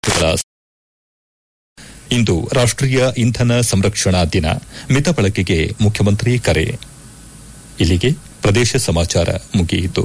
ಇಂದು ರಾಷ್ಟೀಯ ಇಂಧನ ಸಂರಕ್ಷಣಾ ದಿನ ಮಿತ ಬಳಕೆಗೆ ಮುಖ್ಯಮಂತ್ರಿ ಕರೆ ಇಲ್ಲಿಗೆ ಪ್ರದೇಶ ಸಮಾಚಾರ ಮುಗಿಯಿತು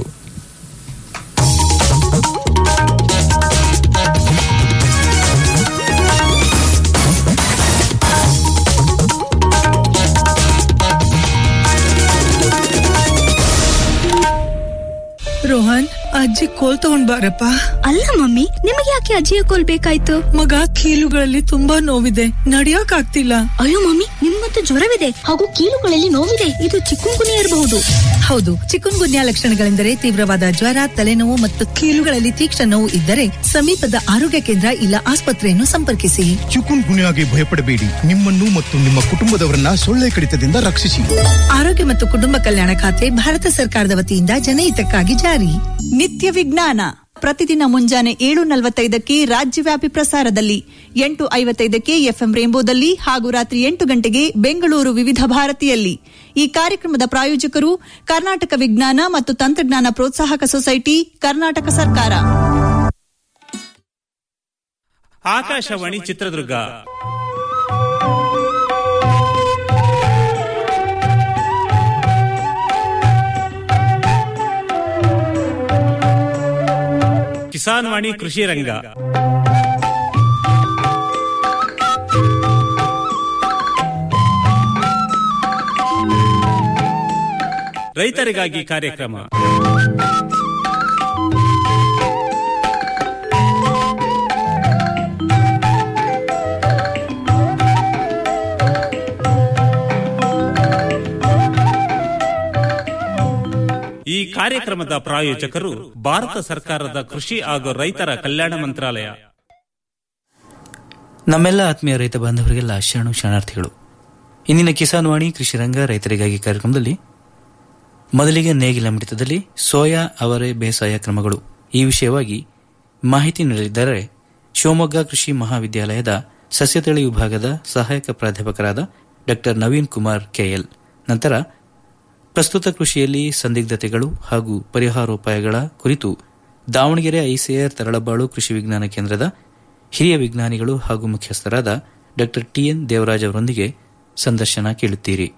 ರೋಹನ್ ಅಜ್ಜಿ ಕೋಲ್ ತಗೊಂಡ್ ಬಾರಪ್ಪ ಅಲ್ಲ ಮಮ್ಮಿ ನಿಮಗೆ ಯಾಕೆ ಅಜ್ಜಿಯ ಕೋಲ್ ಬೇಕಾಯ್ತು ಮಗ ಕೀಲುಗಳಲ್ಲಿ ತುಂಬಾ ನೋವಿದೆ ನಡಿಯಕ್ ಆಗ್ತಿಲ್ಲ ಅಯ್ಯೋ ಮಮ್ಮಿ ನಿಮ್ಗಂತೂ ಜ್ವರವಿದೆ ಹಾಗೂ ಕೀಲುಗಳಲ್ಲಿ ನೋವಿದೆ ಇದು ಚಿಕ್ಕುಂಗುನಿ ಇರಬಹುದು ಹೌದು ಚಿಕನ್ ಗುನ್ಯಾ ಲಕ್ಷಣಗಳೆಂದರೆ ತೀವ್ರವಾದ ಜ್ವರ ತಲೆನೋವು ಮತ್ತು ಕೀಲುಗಳಲ್ಲಿ ತೀಕ್ಷ್ಣ ನೋವು ಇದ್ದರೆ ಸಮೀಪದ ಆರೋಗ್ಯ ಕೇಂದ್ರ ಇಲ್ಲ ಆಸ್ಪತ್ರೆಯನ್ನು ಸಂಪರ್ಕಿಸಿ ಚಿಕುನ್ ಗುನ್ಯಾಗೆ ಭಯಪಡಬೇಡಿ ನಿಮ್ಮನ್ನು ಮತ್ತು ನಿಮ್ಮ ಕುಟುಂಬದವರನ್ನ ಸೊಳ್ಳೆ ಕಡಿತದಿಂದ ರಕ್ಷಿಸಿ ಆರೋಗ್ಯ ಮತ್ತು ಕುಟುಂಬ ಕಲ್ಯಾಣ ಖಾತೆ ಭಾರತ ಸರ್ಕಾರದ ವತಿಯಿಂದ ಜನಹಿತಕ್ಕಾಗಿ ಜಾರಿ ನಿತ್ಯ ವಿಜ್ಞಾನ ಪ್ರತಿದಿನ ಮುಂಜಾನೆ ಏಳು ನಲವತ್ತೈದಕ್ಕೆ ರಾಜ್ಯವ್ಯಾಪಿ ಪ್ರಸಾರದಲ್ಲಿ ಎಂಟು ಐವತ್ತೈದಕ್ಕೆ ಎಫ್ಎಂ ರೇಂಬೋದಲ್ಲಿ ಹಾಗೂ ರಾತ್ರಿ ಎಂಟು ಗಂಟೆಗೆ ಬೆಂಗಳೂರು ವಿವಿಧ ಭಾರತಿಯಲ್ಲಿ ಈ ಕಾರ್ಯಕ್ರಮದ ಪ್ರಾಯೋಜಕರು ಕರ್ನಾಟಕ ವಿಜ್ಞಾನ ಮತ್ತು ತಂತ್ರಜ್ಞಾನ ಪ್ರೋತ್ಸಾಹಕ ಸೊಸೈಟಿ ಕರ್ನಾಟಕ ಸರ್ಕಾರ ಆಕಾಶವಾಣಿ ಚಿತ್ರದುರ್ಗ ಕಿಸಾನ್ ವಾಣಿ ಕೃಷಿ ರಂಗ ರೈತರಿಗಾಗಿ ಕಾರ್ಯಕ್ರಮ ಈ ಕಾರ್ಯಕ್ರಮದ ಪ್ರಾಯೋಜಕರು ಭಾರತ ಸರ್ಕಾರದ ಕೃಷಿ ಹಾಗೂ ರೈತರ ಕಲ್ಯಾಣ ಮಂತ್ರಾಲಯ ನಮ್ಮೆಲ್ಲ ಆತ್ಮೀಯ ರೈತ ಬಾಂಧವರಿಗೆಲ್ಲ ಶರಣು ಶರಣಾರ್ಥಿಗಳು ಇಂದಿನ ಕಿಸಾನ್ ವಾಣಿ ಕೃಷಿ ರಂಗ ರೈತರಿಗಾಗಿ ಕಾರ್ಯಕ್ರಮದಲ್ಲಿ ಮೊದಲಿಗೆ ನೇಗಿಲ ಮಿಡಿತದಲ್ಲಿ ಸೋಯಾ ಅವರೆ ಬೇಸಾಯ ಕ್ರಮಗಳು ಈ ವಿಷಯವಾಗಿ ಮಾಹಿತಿ ನೀಡಲಿದ್ದಾರೆ ಶಿವಮೊಗ್ಗ ಕೃಷಿ ಮಹಾವಿದ್ಯಾಲಯದ ಸಸ್ಯತಳಿ ವಿಭಾಗದ ಸಹಾಯಕ ಪ್ರಾಧ್ಯಾಪಕರಾದ ಡಾ ನವೀನ್ ಕುಮಾರ್ ಕೆಎಲ್ ನಂತರ ಪ್ರಸ್ತುತ ಕೃಷಿಯಲ್ಲಿ ಸಂದಿಗ್ಧತೆಗಳು ಹಾಗೂ ಪರಿಹಾರೋಪಾಯಗಳ ಕುರಿತು ದಾವಣಗೆರೆ ಐಸಿಆರ್ ತರಳಬಾಳು ಕೃಷಿ ವಿಜ್ಞಾನ ಕೇಂದ್ರದ ಹಿರಿಯ ವಿಜ್ಞಾನಿಗಳು ಹಾಗೂ ಮುಖ್ಯಸ್ಥರಾದ ಡಾ ಟಿಎನ್ ದೇವರಾಜ್ ಅವರೊಂದಿಗೆ ಸಂದರ್ಶನ ಕೇಳುತ್ತೀರಿ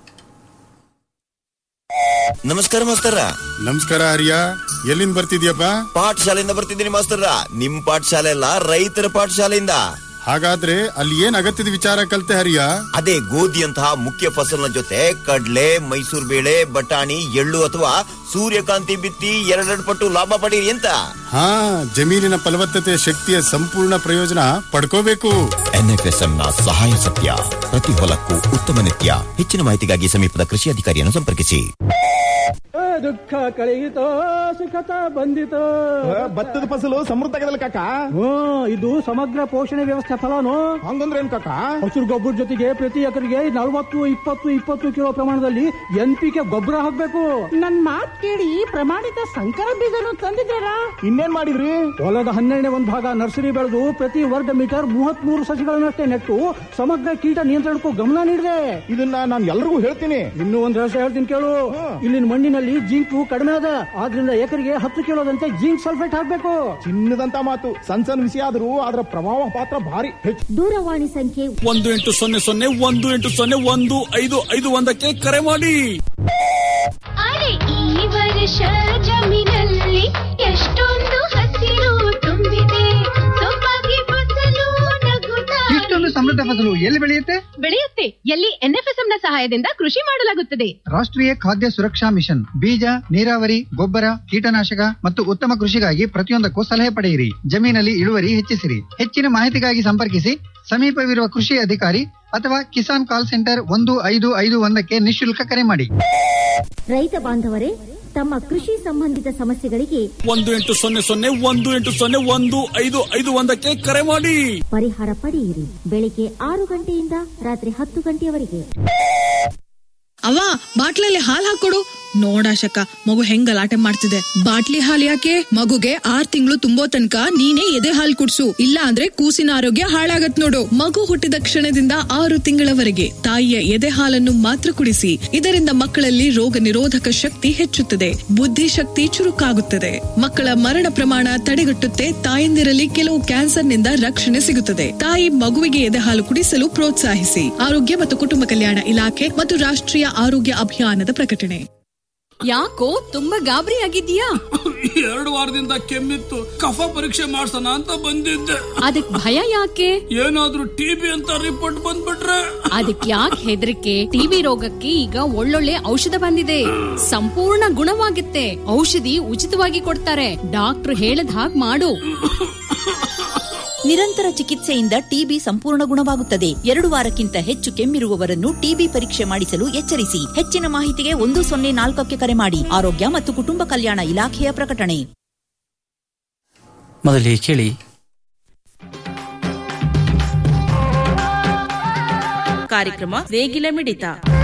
ನಮಸ್ಕಾರ ಮಾಸ್ತರ ನಮಸ್ಕಾರ ಹರಿಯ ಎಲ್ಲಿಂದ ಬರ್ತಿದ್ಯಪ್ಪ ಪಾಠಶಾಲೆಯಿಂದ ಬರ್ತಿದ್ದೀನಿ ಮಾಸ್ತರ ನಿಮ್ ಪಾಠಶಾಲೆ ಅಲ್ಲ ರೈತರ ಪಾಠಶಾಲೆಯಿಂದ ಹಾಗಾದ್ರೆ ಅಲ್ಲಿ ಏನ್ ಅಗತ್ಯದ ವಿಚಾರ ಕಲ್ತೆ ಹರಿಯ ಅದೇ ಗೋಧಿಯಂತಹ ಮುಖ್ಯ ಫಸಲಿನ ಜೊತೆ ಕಡ್ಲೆ ಮೈಸೂರು ಬೇಳೆ ಬಟಾಣಿ ಎಳ್ಳು ಅಥವಾ ಸೂರ್ಯಕಾಂತಿ ಬಿತ್ತಿ ಎರಡೆರಡು ಪಟ್ಟು ಲಾಭ ಪಡೀರಿ ಅಂತ ಹಾ ಜಮೀನಿನ ಫಲವತ್ತತೆ ಶಕ್ತಿಯ ಸಂಪೂರ್ಣ ಪ್ರಯೋಜನ ಪಡ್ಕೋಬೇಕು ಎನ್ಎಫ್ಎಸ್ಎಂ ನ ಸಹಾಯ ಸತ್ಯ ಪ್ರತಿ ಹೊಲಕ್ಕೂ ಉತ್ತಮ ನಿತ್ಯ ಹೆಚ್ಚಿನ ಮಾಹಿತಿಗಾಗಿ ಸಮೀಪದ ಕೃಷಿ ಅಧಿಕಾರಿಯನ್ನು ಸಂಪರ್ಕಿಸಿ ದುಃಖ ಕಳೆಯಿತೋ ಸುಖತ ಬಂದಿತೋ ಭತ್ತದ ಫಸಲು ಸಮೃದ್ಧ ಆಗದಲ್ಲ ಕಾಕ ಹ್ಮ್ ಇದು ಸಮಗ್ರ ಪೋಷಣೆ ವ್ಯವಸ್ಥೆ ಫಲನು ಹಂಗಂದ್ರೆ ಏನ್ ಕಾಕ ಹಸಿರು ಗೊಬ್ಬರ ಜೊತೆಗೆ ಪ್ರತಿ ಎಕರೆಗೆ ನಲವತ್ತು ಇಪ್ಪತ್ತು ಇಪ್ಪತ್ತು ಕಿಲೋ ಪ್ರಮಾಣದಲ್ಲಿ ಎನ್ ಪಿ ಕೆ ಗೊಬ್ಬರ ಹಾಕ್ಬೇಕು ನನ್ ಮಾತ್ ಕೇಳಿ ಪ್ರಮಾಣಿತ ಸಂಕರ ಬೀಜನು ತಂದಿದ್ದಾರಾ ಇನ್ನೇನ್ ಮಾಡಿದ್ರಿ ಹೊಲದ ಹನ್ನೆರಡನೇ ಒಂದು ಭಾಗ ನರ್ಸರಿ ಬೆಳೆದು ಪ್ರತಿ ವರ್ಗ ಮೀಟರ್ ಮೂವತ್ತ್ ಮೂರು ಸಸಿಗಳನ್ನಷ್ಟೇ ನೆಟ್ಟು ಸಮಗ್ರ ಕೀಟ ನಿಯಂತ್ರಣಕ್ಕೂ ಗಮನ ನೀಡಿದೆ ಇದನ್ನ ನಾನು ಎಲ್ರಿಗೂ ಹೇಳ್ತೀನಿ ಇನ್ನೂ ಒಂದು ರಹಸ್ಯ ಹೇಳ್ತೀನಿ ಕೇಳು ಇಲ್ಲಿನ ಮಣ್ಣಿನಲ್ಲಿ ಜಿಂಕು ಕಡಿಮೆ ಅದ ಆದ್ರಿಂದ ಎಕರೆಗೆ ಹತ್ತು ಕಿಲೋದಂತೆ ಜಿಂಕ್ ಸಲ್ಫೇಟ್ ಹಾಕ್ಬೇಕು ಚಿನ್ನದಂತ ಮಾತು ಸಣ್ಣ ಸಣ್ಣ ವಿಷಯ ಆದ್ರೂ ಅದರ ಪ್ರಭಾವ ಪಾತ್ರ ಭಾರಿ ಹೆಚ್ಚು ದೂರವಾಣಿ ಸಂಖ್ಯೆ ಒಂದು ಎಂಟು ಸೊನ್ನೆ ಸೊನ್ನೆ ಒಂದು ಎಂಟು ಸೊನ್ನೆ ಒಂದು ಐದು ಐದು ಒಂದಕ್ಕೆ ಕರೆ ಮಾಡಿ ಅರೆ ಈ ವರ್ಷ ಜಮೀನಲ್ಲಿ ಎಷ್ಟೊಂದು ಹಸಿರು ತುಂಬಿದೆ ಸೊಬಗೆ ಫಸಲು ನಗುತ್ತಾ ಇಷ್ಟೊಂದು ಸಮೃದ್ಧ ಫಸಲು ಎಲ್ಲಿ ಬೆಳೆಯುತ್ತೆ ಬೆಳೆಯುತ್ತೆ ಎಲ್ಲಿ ಎನ್ಎಫ್ಎಸ್ಎಂ ನ ಸಹಾಯದಿಂದ ಕೃಷಿ ಮಾಡಲಾಗುತ್ತದೆ ರಾಷ್ಟ್ರೀಯ ಖಾದ್ಯ ಸುರಕ್ಷಾ ಮಿಷನ್ ಬೀಜ ನೀರಾವರಿ ಗೊಬ್ಬರ ಕೀಟನಾಶಕ ಮತ್ತು ಉತ್ತಮ ಕೃಷಿಗಾಗಿ ಪ್ರತಿಯೊಂದಕ್ಕೂ ಸಲಹೆ ಪಡೆಯಿರಿ ಜಮೀನಲ್ಲಿ ಇಳುವರಿ ಹೆಚ್ಚಿಸಿರಿ ಹೆಚ್ಚಿನ ಮಾಹಿತಿಗಾಗಿ ಸಂಪರ್ಕಿಸಿ ಸಮೀಪವಿರುವ ಕೃಷಿ ಅಧಿಕಾರಿ ಅಥವಾ ಕಿಸಾನ್ ಕಾಲ್ ಸೆಂಟರ್ ಒಂದು ಐದು ಐದು ಒಂದಕ್ಕೆ ನಿಶುಲ್ಕ ಕರೆ ಮಾಡಿ ರೈತ ಬಾಂಧವರೇ ತಮ್ಮ ಕೃಷಿ ಸಂಬಂಧಿತ ಸಮಸ್ಯೆಗಳಿಗೆ ಒಂದು ಎಂಟು ಸೊನ್ನೆ ಸೊನ್ನೆ ಒಂದು ಎಂಟು ಸೊನ್ನೆ ಒಂದು ಐದು ಐದು ಒಂದಕ್ಕೆ ಕರೆ ಮಾಡಿ ಪರಿಹಾರ ಪಡೆಯಿರಿ ಬೆಳಿಗ್ಗೆ ಆರು ಗಂಟೆಯಿಂದ ರಾತ್ರಿ ಹತ್ತು ಗಂಟೆಯವರೆಗೆ ಅವ್ವ ಬಾಟ್ಲಲ್ಲಿ ಹಾಲ್ ಹಾಕೊಡು ನೋಡಾಶಕ ಮಗು ಹೆಂಗ್ ಗಲಾಟೆ ಮಾಡ್ತಿದೆ ಬಾಟ್ಲಿ ಹಾಲ್ ಯಾಕೆ ಮಗುಗೆ ಆರ್ ತಿಂಗಳು ತುಂಬೋ ತನಕ ನೀನೇ ಎದೆ ಹಾಲ್ ಕುಡ್ಸು ಇಲ್ಲ ಅಂದ್ರೆ ಕೂಸಿನ ಆರೋಗ್ಯ ಹಾಳಾಗತ್ ನೋಡು ಮಗು ಹುಟ್ಟಿದ ಕ್ಷಣದಿಂದ ಆರು ತಿಂಗಳವರೆಗೆ ತಾಯಿಯ ಎದೆ ಹಾಲನ್ನು ಮಾತ್ರ ಕುಡಿಸಿ ಇದರಿಂದ ಮಕ್ಕಳಲ್ಲಿ ರೋಗ ನಿರೋಧಕ ಶಕ್ತಿ ಹೆಚ್ಚುತ್ತದೆ ಬುದ್ಧಿಶಕ್ತಿ ಚುರುಕಾಗುತ್ತದೆ ಮಕ್ಕಳ ಮರಣ ಪ್ರಮಾಣ ತಡೆಗಟ್ಟುತ್ತೆ ತಾಯಂದಿರಲ್ಲಿ ಕೆಲವು ಕ್ಯಾನ್ಸರ್ನಿಂದ ರಕ್ಷಣೆ ಸಿಗುತ್ತದೆ ತಾಯಿ ಮಗುವಿಗೆ ಎದೆ ಹಾಲು ಕುಡಿಸಲು ಪ್ರೋತ್ಸಾಹಿಸಿ ಆರೋಗ್ಯ ಮತ್ತು ಕುಟುಂಬ ಕಲ್ಯಾಣ ಇಲಾಖೆ ಮತ್ತು ರಾಷ್ಟ್ರೀಯ ಆರೋಗ್ಯ ಅಭಿಯಾನದ ಪ್ರಕಟಣೆ ಯಾಕೋ ತುಂಬಾ ಗಾಬರಿ ಆಗಿದ್ಯಾ ಎರಡು ವಾರದಿಂದ ಕೆಮ್ಮಿತ್ತು ಕಫ ಪರೀಕ್ಷೆ ಮಾಡ್ಸೋಣ ಅಂತ ಬಂದಿದ್ದೆ ಅದಕ್ ಭಯ ಯಾಕೆ ಏನಾದ್ರೂ ಟಿಬಿ ಅಂತ ರಿಪೋರ್ಟ್ ಬಂದ್ಬಿಟ್ರೆ ಅದಕ್ ಯಾಕೆ ಹೆದರಿಕೆ ಟಿಬಿ ರೋಗಕ್ಕೆ ಈಗ ಒಳ್ಳೊಳ್ಳೆ ಔಷಧ ಬಂದಿದೆ ಸಂಪೂರ್ಣ ಗುಣವಾಗುತ್ತೆ ಔಷಧಿ ಉಚಿತವಾಗಿ ಕೊಡ್ತಾರೆ ಡಾಕ್ಟರ್ ಹೇಳದ್ ಹಾಗ್ ಮಾಡು ನಿರಂತರ ಚಿಕಿತ್ಸೆಯಿಂದ ಟಿಬಿ ಸಂಪೂರ್ಣ ಗುಣವಾಗುತ್ತದೆ ಎರಡು ವಾರಕ್ಕಿಂತ ಹೆಚ್ಚು ಕೆಮ್ಮಿರುವವರನ್ನು ಟಿಬಿ ಪರೀಕ್ಷೆ ಮಾಡಿಸಲು ಎಚ್ಚರಿಸಿ ಹೆಚ್ಚಿನ ಮಾಹಿತಿಗೆ ಒಂದು ಸೊನ್ನೆ ನಾಲ್ಕಕ್ಕೆ ಕರೆ ಮಾಡಿ ಆರೋಗ್ಯ ಮತ್ತು ಕುಟುಂಬ ಕಲ್ಯಾಣ ಇಲಾಖೆಯ ಪ್ರಕಟಣೆ ಮೊದಲಿಗೆ ಕೇಳಿ ಕಾರ್ಯಕ್ರಮ ನೇಗಿಲ ಮಿಡಿತ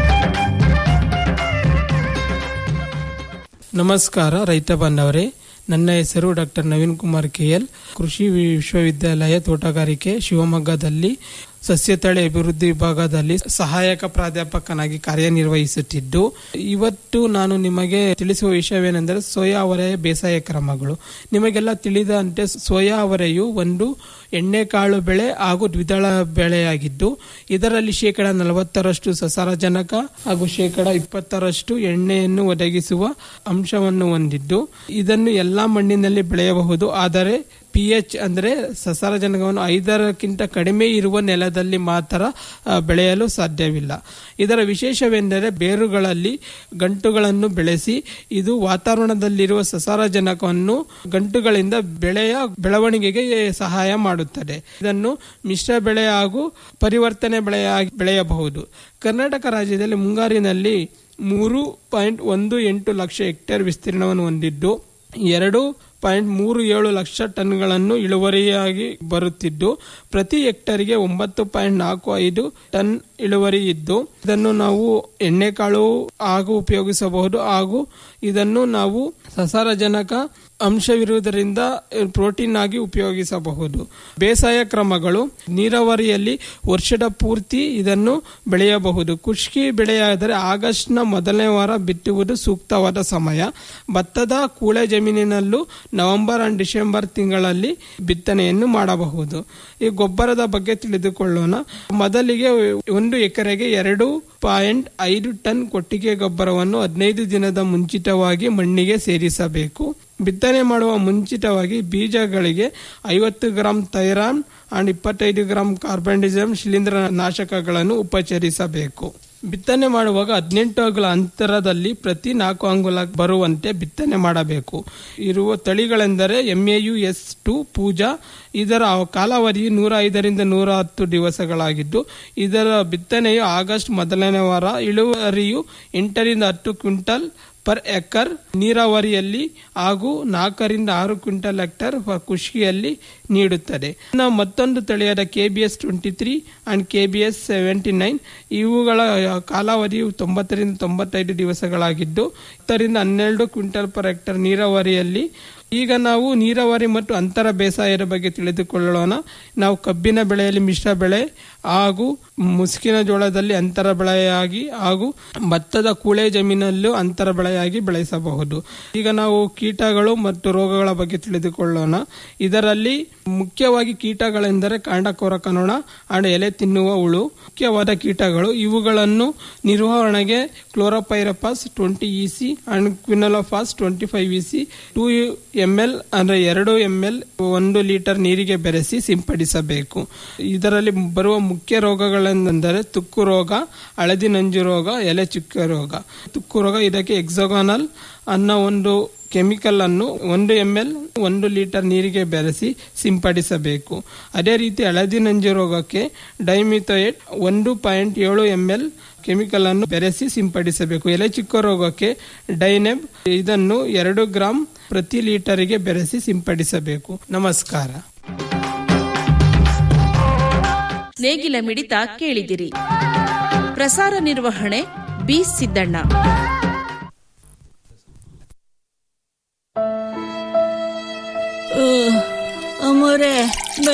ನಮಸ್ಕಾರ ರೈತ ಬಾಂಧವರೇ ನನ್ನ ಹೆಸರು ಡಾಕ್ಟರ್ ನವೀನ್ ಕುಮಾರ್ ಕೆಎಲ್ ಕೃಷಿ ವಿಶ್ವವಿದ್ಯಾಲಯ ತೋಟಗಾರಿಕೆ ಶಿವಮೊಗ್ಗದಲ್ಲಿ ಸಸ್ಯತಳಿ ಅಭಿವೃದ್ಧಿ ವಿಭಾಗದಲ್ಲಿ ಸಹಾಯಕ ಪ್ರಾಧ್ಯಾಪಕನಾಗಿ ಕಾರ್ಯನಿರ್ವಹಿಸುತ್ತಿದ್ದು ಇವತ್ತು ನಾನು ನಿಮಗೆ ತಿಳಿಸುವ ವಿಷಯವೇನೆಂದರೆ ಸೋಯಾ ಅವರೆಯ ಬೇಸಾಯ ಕ್ರಮಗಳು ನಿಮಗೆಲ್ಲ ತಿಳಿದಂತೆ ಸೋಯಾ ಅವರೆಯು ಒಂದು ಎಣ್ಣೆಕಾಳು ಬೆಳೆ ಹಾಗೂ ದ್ವಿದಳ ಬೆಳೆಯಾಗಿದ್ದು ಇದರಲ್ಲಿ ಶೇಕಡ ನಲವತ್ತರಷ್ಟು ಸಸಾರಜನಕ ಹಾಗೂ ಶೇಕಡ ಇಪ್ಪತ್ತರಷ್ಟು ಎಣ್ಣೆಯನ್ನು ಒದಗಿಸುವ ಅಂಶವನ್ನು ಹೊಂದಿದ್ದು ಇದನ್ನು ಎಲ್ಲಾ ಮಣ್ಣಿನಲ್ಲಿ ಬೆಳೆಯಬಹುದು ಆದರೆ ಪಿ ಎಚ್ ಅಂದರೆ ಸಸಾರಜನಕವನ್ನು ಐದರಕ್ಕಿಂತ ಕಡಿಮೆ ಇರುವ ನೆಲದಲ್ಲಿ ಮಾತ್ರ ಆ, ಬೆಳೆಯಲು ಸಾಧ್ಯವಿಲ್ಲ ಇದರ ವಿಶೇಷವೆಂದರೆ ಬೇರುಗಳಲ್ಲಿ ಗಂಟುಗಳನ್ನು ಬೆಳೆಸಿ ಇದು ವಾತಾವರಣದಲ್ಲಿರುವ ಸಸಾರಜನಕವನ್ನು ಗಂಟುಗಳಿಂದ ಬೆಳೆಯ ಬೆಳವಣಿಗೆಗೆ ಸಹಾಯ ಮಾಡುತ್ತದೆ ಇದನ್ನು ಮಿಶ್ರ ಬೆಳೆ ಹಾಗೂ ಪರಿವರ್ತನೆ ಬೆಳೆಯಾಗಿ ಬೆಳೆಯಬಹುದು ಕರ್ನಾಟಕ ರಾಜ್ಯದಲ್ಲಿ ಮುಂಗಾರಿನಲ್ಲಿ ಮೂರು ಪಾಯಿಂಟ್ ಒಂದು ಎಂಟು ಲಕ್ಷ ಹೆಕ್ಟೇರ್ ವಿಸ್ತೀರ್ಣವನ್ನು ಹೊಂದಿದ್ದು ಎರಡು ಪಾಯಿಂಟ್ ಮೂರು ಏಳು ಲಕ್ಷ ಟನ್ಗಳನ್ನು ಇಳುವರಿಯಾಗಿ ಬರುತ್ತಿದ್ದು ಪ್ರತಿ ಹೆಕ್ಟರ್ಗೆ ಒಂಬತ್ತು ಪಾಯಿಂಟ್ ನಾಲ್ಕು ಐದು ಟನ್ ಇಳುವರಿ ಇದ್ದು ಇದನ್ನು ನಾವು ಎಣ್ಣೆಕಾಳು ಹಾಗೂ ಉಪಯೋಗಿಸಬಹುದು ಹಾಗೂ ಇದನ್ನು ನಾವು ಸಸಾರಜನಕ ಅಂಶವಿರುವುದರಿಂದ ಪ್ರೋಟೀನ್ ಆಗಿ ಉಪಯೋಗಿಸಬಹುದು ಬೇಸಾಯ ಕ್ರಮಗಳು ನೀರಾವರಿಯಲ್ಲಿ ವರ್ಷದ ಪೂರ್ತಿ ಇದನ್ನು ಬೆಳೆಯಬಹುದು ಖುಷ್ಕಿ ಬೆಳೆಯಾದರೆ ಆಗಸ್ಟ್ನ ಮೊದಲನೇ ವಾರ ಬಿತ್ತುವುದು ಸೂಕ್ತವಾದ ಸಮಯ ಭತ್ತದ ಕೂಳೆ ಜಮೀನಿನಲ್ಲೂ ನವೆಂಬರ್ ಅಂಡ್ ಡಿಸೆಂಬರ್ ತಿಂಗಳಲ್ಲಿ ಬಿತ್ತನೆಯನ್ನು ಮಾಡಬಹುದು ಈ ಗೊಬ್ಬರದ ಬಗ್ಗೆ ತಿಳಿದುಕೊಳ್ಳೋಣ ಮೊದಲಿಗೆ ಒಂದು ಎಕರೆಗೆ ಎರಡು ಪಾಯಿಂಟ್ ಐದು ಟನ್ ಕೊಟ್ಟಿಗೆ ಗೊಬ್ಬರವನ್ನು ಹದಿನೈದು ದಿನದ ಮುಂಚಿತವಾಗಿ ಮಣ್ಣಿಗೆ ಸೇರಿಸಬೇಕು ಬಿತ್ತನೆ ಮಾಡುವ ಮುಂಚಿತವಾಗಿ ಬೀಜಗಳಿಗೆ ಐವತ್ತು ಗ್ರಾಂ ಥೈರಾನ್ ಅಂಡ್ ಇಪ್ಪತ್ತೈದು ಗ್ರಾಂ ಕಾರ್ಬನ್ಡಿಸಮ್ ಶಿಲೀಂಧ್ರ ನಾಶಕಗಳನ್ನು ಉಪಚರಿಸಬೇಕು ಬಿತ್ತನೆ ಮಾಡುವಾಗ ಹದಿನೆಂಟು ಅಂಗುಲ ಅಂತರದಲ್ಲಿ ಪ್ರತಿ ನಾಲ್ಕು ಅಂಗುಲ ಬರುವಂತೆ ಬಿತ್ತನೆ ಮಾಡಬೇಕು ಇರುವ ತಳಿಗಳೆಂದರೆ ಎಂಎಯು ಎಸ್ ಟು ಪೂಜಾ ಇದರ ಕಾಲಾವಧಿ ನೂರ ಐದರಿಂದ ನೂರ ಹತ್ತು ದಿವಸಗಳಾಗಿದ್ದು ಇದರ ಬಿತ್ತನೆಯು ಆಗಸ್ಟ್ ಮೊದಲನೇ ವಾರ ಇಳುವರಿಯು ಎಂಟರಿಂದ ಹತ್ತು ಕ್ವಿಂಟಲ್ ಪರ್ ಎಕರ್ ನೀರಾವರಿಯಲ್ಲಿ ಹಾಗೂ ನಾಲ್ಕರಿಂದ ಆರು ಕ್ವಿಂಟಲ್ ಹೆಕ್ಟರ್ ಕೃಷಿಯಲ್ಲಿ ನೀಡುತ್ತದೆ ಇನ್ನು ಮತ್ತೊಂದು ತಳಿಯಾದ K B S twenty three and K B S seventy nine ಇವುಗಳ ಕಾಲಾವಧಿಯು ತೊಂಬತ್ತರಿಂದ ತೊಂಬತ್ತೈದು ದಿವಸಗಳಾಗಿದ್ದು ಹತ್ತರಿಂದ ಹನ್ನೆರಡು ಕ್ವಿಂಟಲ್ ಪರ್ ಹೆಕ್ಟರ್ ನೀರಾವರಿಯಲ್ಲಿ ಈಗ ನಾವು ನೀರಾವರಿ ಮತ್ತು ಅಂತರ ಬೇಸಾಯದ ಬಗ್ಗೆ ತಿಳಿದುಕೊಳ್ಳೋಣ ನಾವು ಕಬ್ಬಿನ ಬೆಳೆಯಲ್ಲಿ ಮಿಶ್ರ ಬೆಳೆ ಹಾಗೂ ಮುಸುಕಿನ ಜೋಳದಲ್ಲಿ ಅಂತರ ಬೆಳೆಯಾಗಿ ಹಾಗೂ ಭತ್ತದ ಕೂಳೆ ಜಮೀನಲ್ಲೂ ಅಂತರ ಬೆಳೆಯಾಗಿ ಬೆಳೆಸಬಹುದು ಈಗ ನಾವು ಕೀಟಗಳು ಮತ್ತು ರೋಗಗಳ ಬಗ್ಗೆ ತಿಳಿದುಕೊಳ್ಳೋಣ ಇದರಲ್ಲಿ ಮುಖ್ಯವಾಗಿ ಕೀಟಗಳೆಂದರೆ ಕಾಂಡಕೋರಕ ನೊಣ ಅಂಡ್ ಎಲೆ ತಿನ್ನುವ ಹುಳು ಮುಖ್ಯವಾದ ಕೀಟಗಳು ಇವುಗಳನ್ನು ನಿರ್ವಹಣೆಗೆ chlorpyrifos twenty E C and quinalphos twenty five E C two M L ಅಂದ್ರೆ ಎರಡು ಎಂ ಎಲ್ ಒಂದು ಲೀಟರ್ ನೀರಿಗೆ ಬೆರೆಸಿ ಸಿಂಪಡಿಸಬೇಕು ಇದರಲ್ಲಿ ಬರುವ ಮುಖ್ಯ ರೋಗಗಳೆಂದರೆ ತುಕ್ಕು ರೋಗ ಹಳದಿ ನಂಜು ರೋಗ ಎಲೆ ಚುಕ್ಕೆ ರೋಗ ತುಕ್ಕು ರೋಗ ಇದಕ್ಕೆ ಎಕ್ಸೋಗಾನಲ್ ಅನ್ನೋ ಒಂದು ಕೆಮಿಕಲ್ ಅನ್ನು ಒಂದು ಎಂ ಎಲ್ ಒಂದು ಲೀಟರ್ ನೀರಿಗೆ ಬೆರೆಸಿ ಸಿಂಪಡಿಸಬೇಕು ಅದೇ ರೀತಿ ಹಳದಿ ನಂಜು ರೋಗಕ್ಕೆ ಡೈಮಿಥೋಯೇಟ್ ಒಂದು ಪಾಯಿಂಟ್ ಏಳು ಎಂ ಎಲ್ ಕೆಮಿಕಲ್ ಅನ್ನು ಬೆರೆಸಿ ಸಿಂಪಡಿಸಬೇಕು ಎಲೆ ಚಿಕ್ಕ ರೋಗಕ್ಕೆ ಡೈನೆಬ್ ಇದನ್ನು ಎರಡು ಗ್ರಾಂ ಪ್ರತಿ ಲೀಟರ್ಗೆ ಬೆರೆಸಿ ಸಿಂಪಡಿಸಬೇಕು ನಮಸ್ಕಾರ ನೇಗಿಲ ಮಿಡಿತ ಕೇಳಿದಿರಿ ಪ್ರಸಾರ ನಿರ್ವಹಣೆ ಬಿ ಸಿದ್ದಣ್ಣ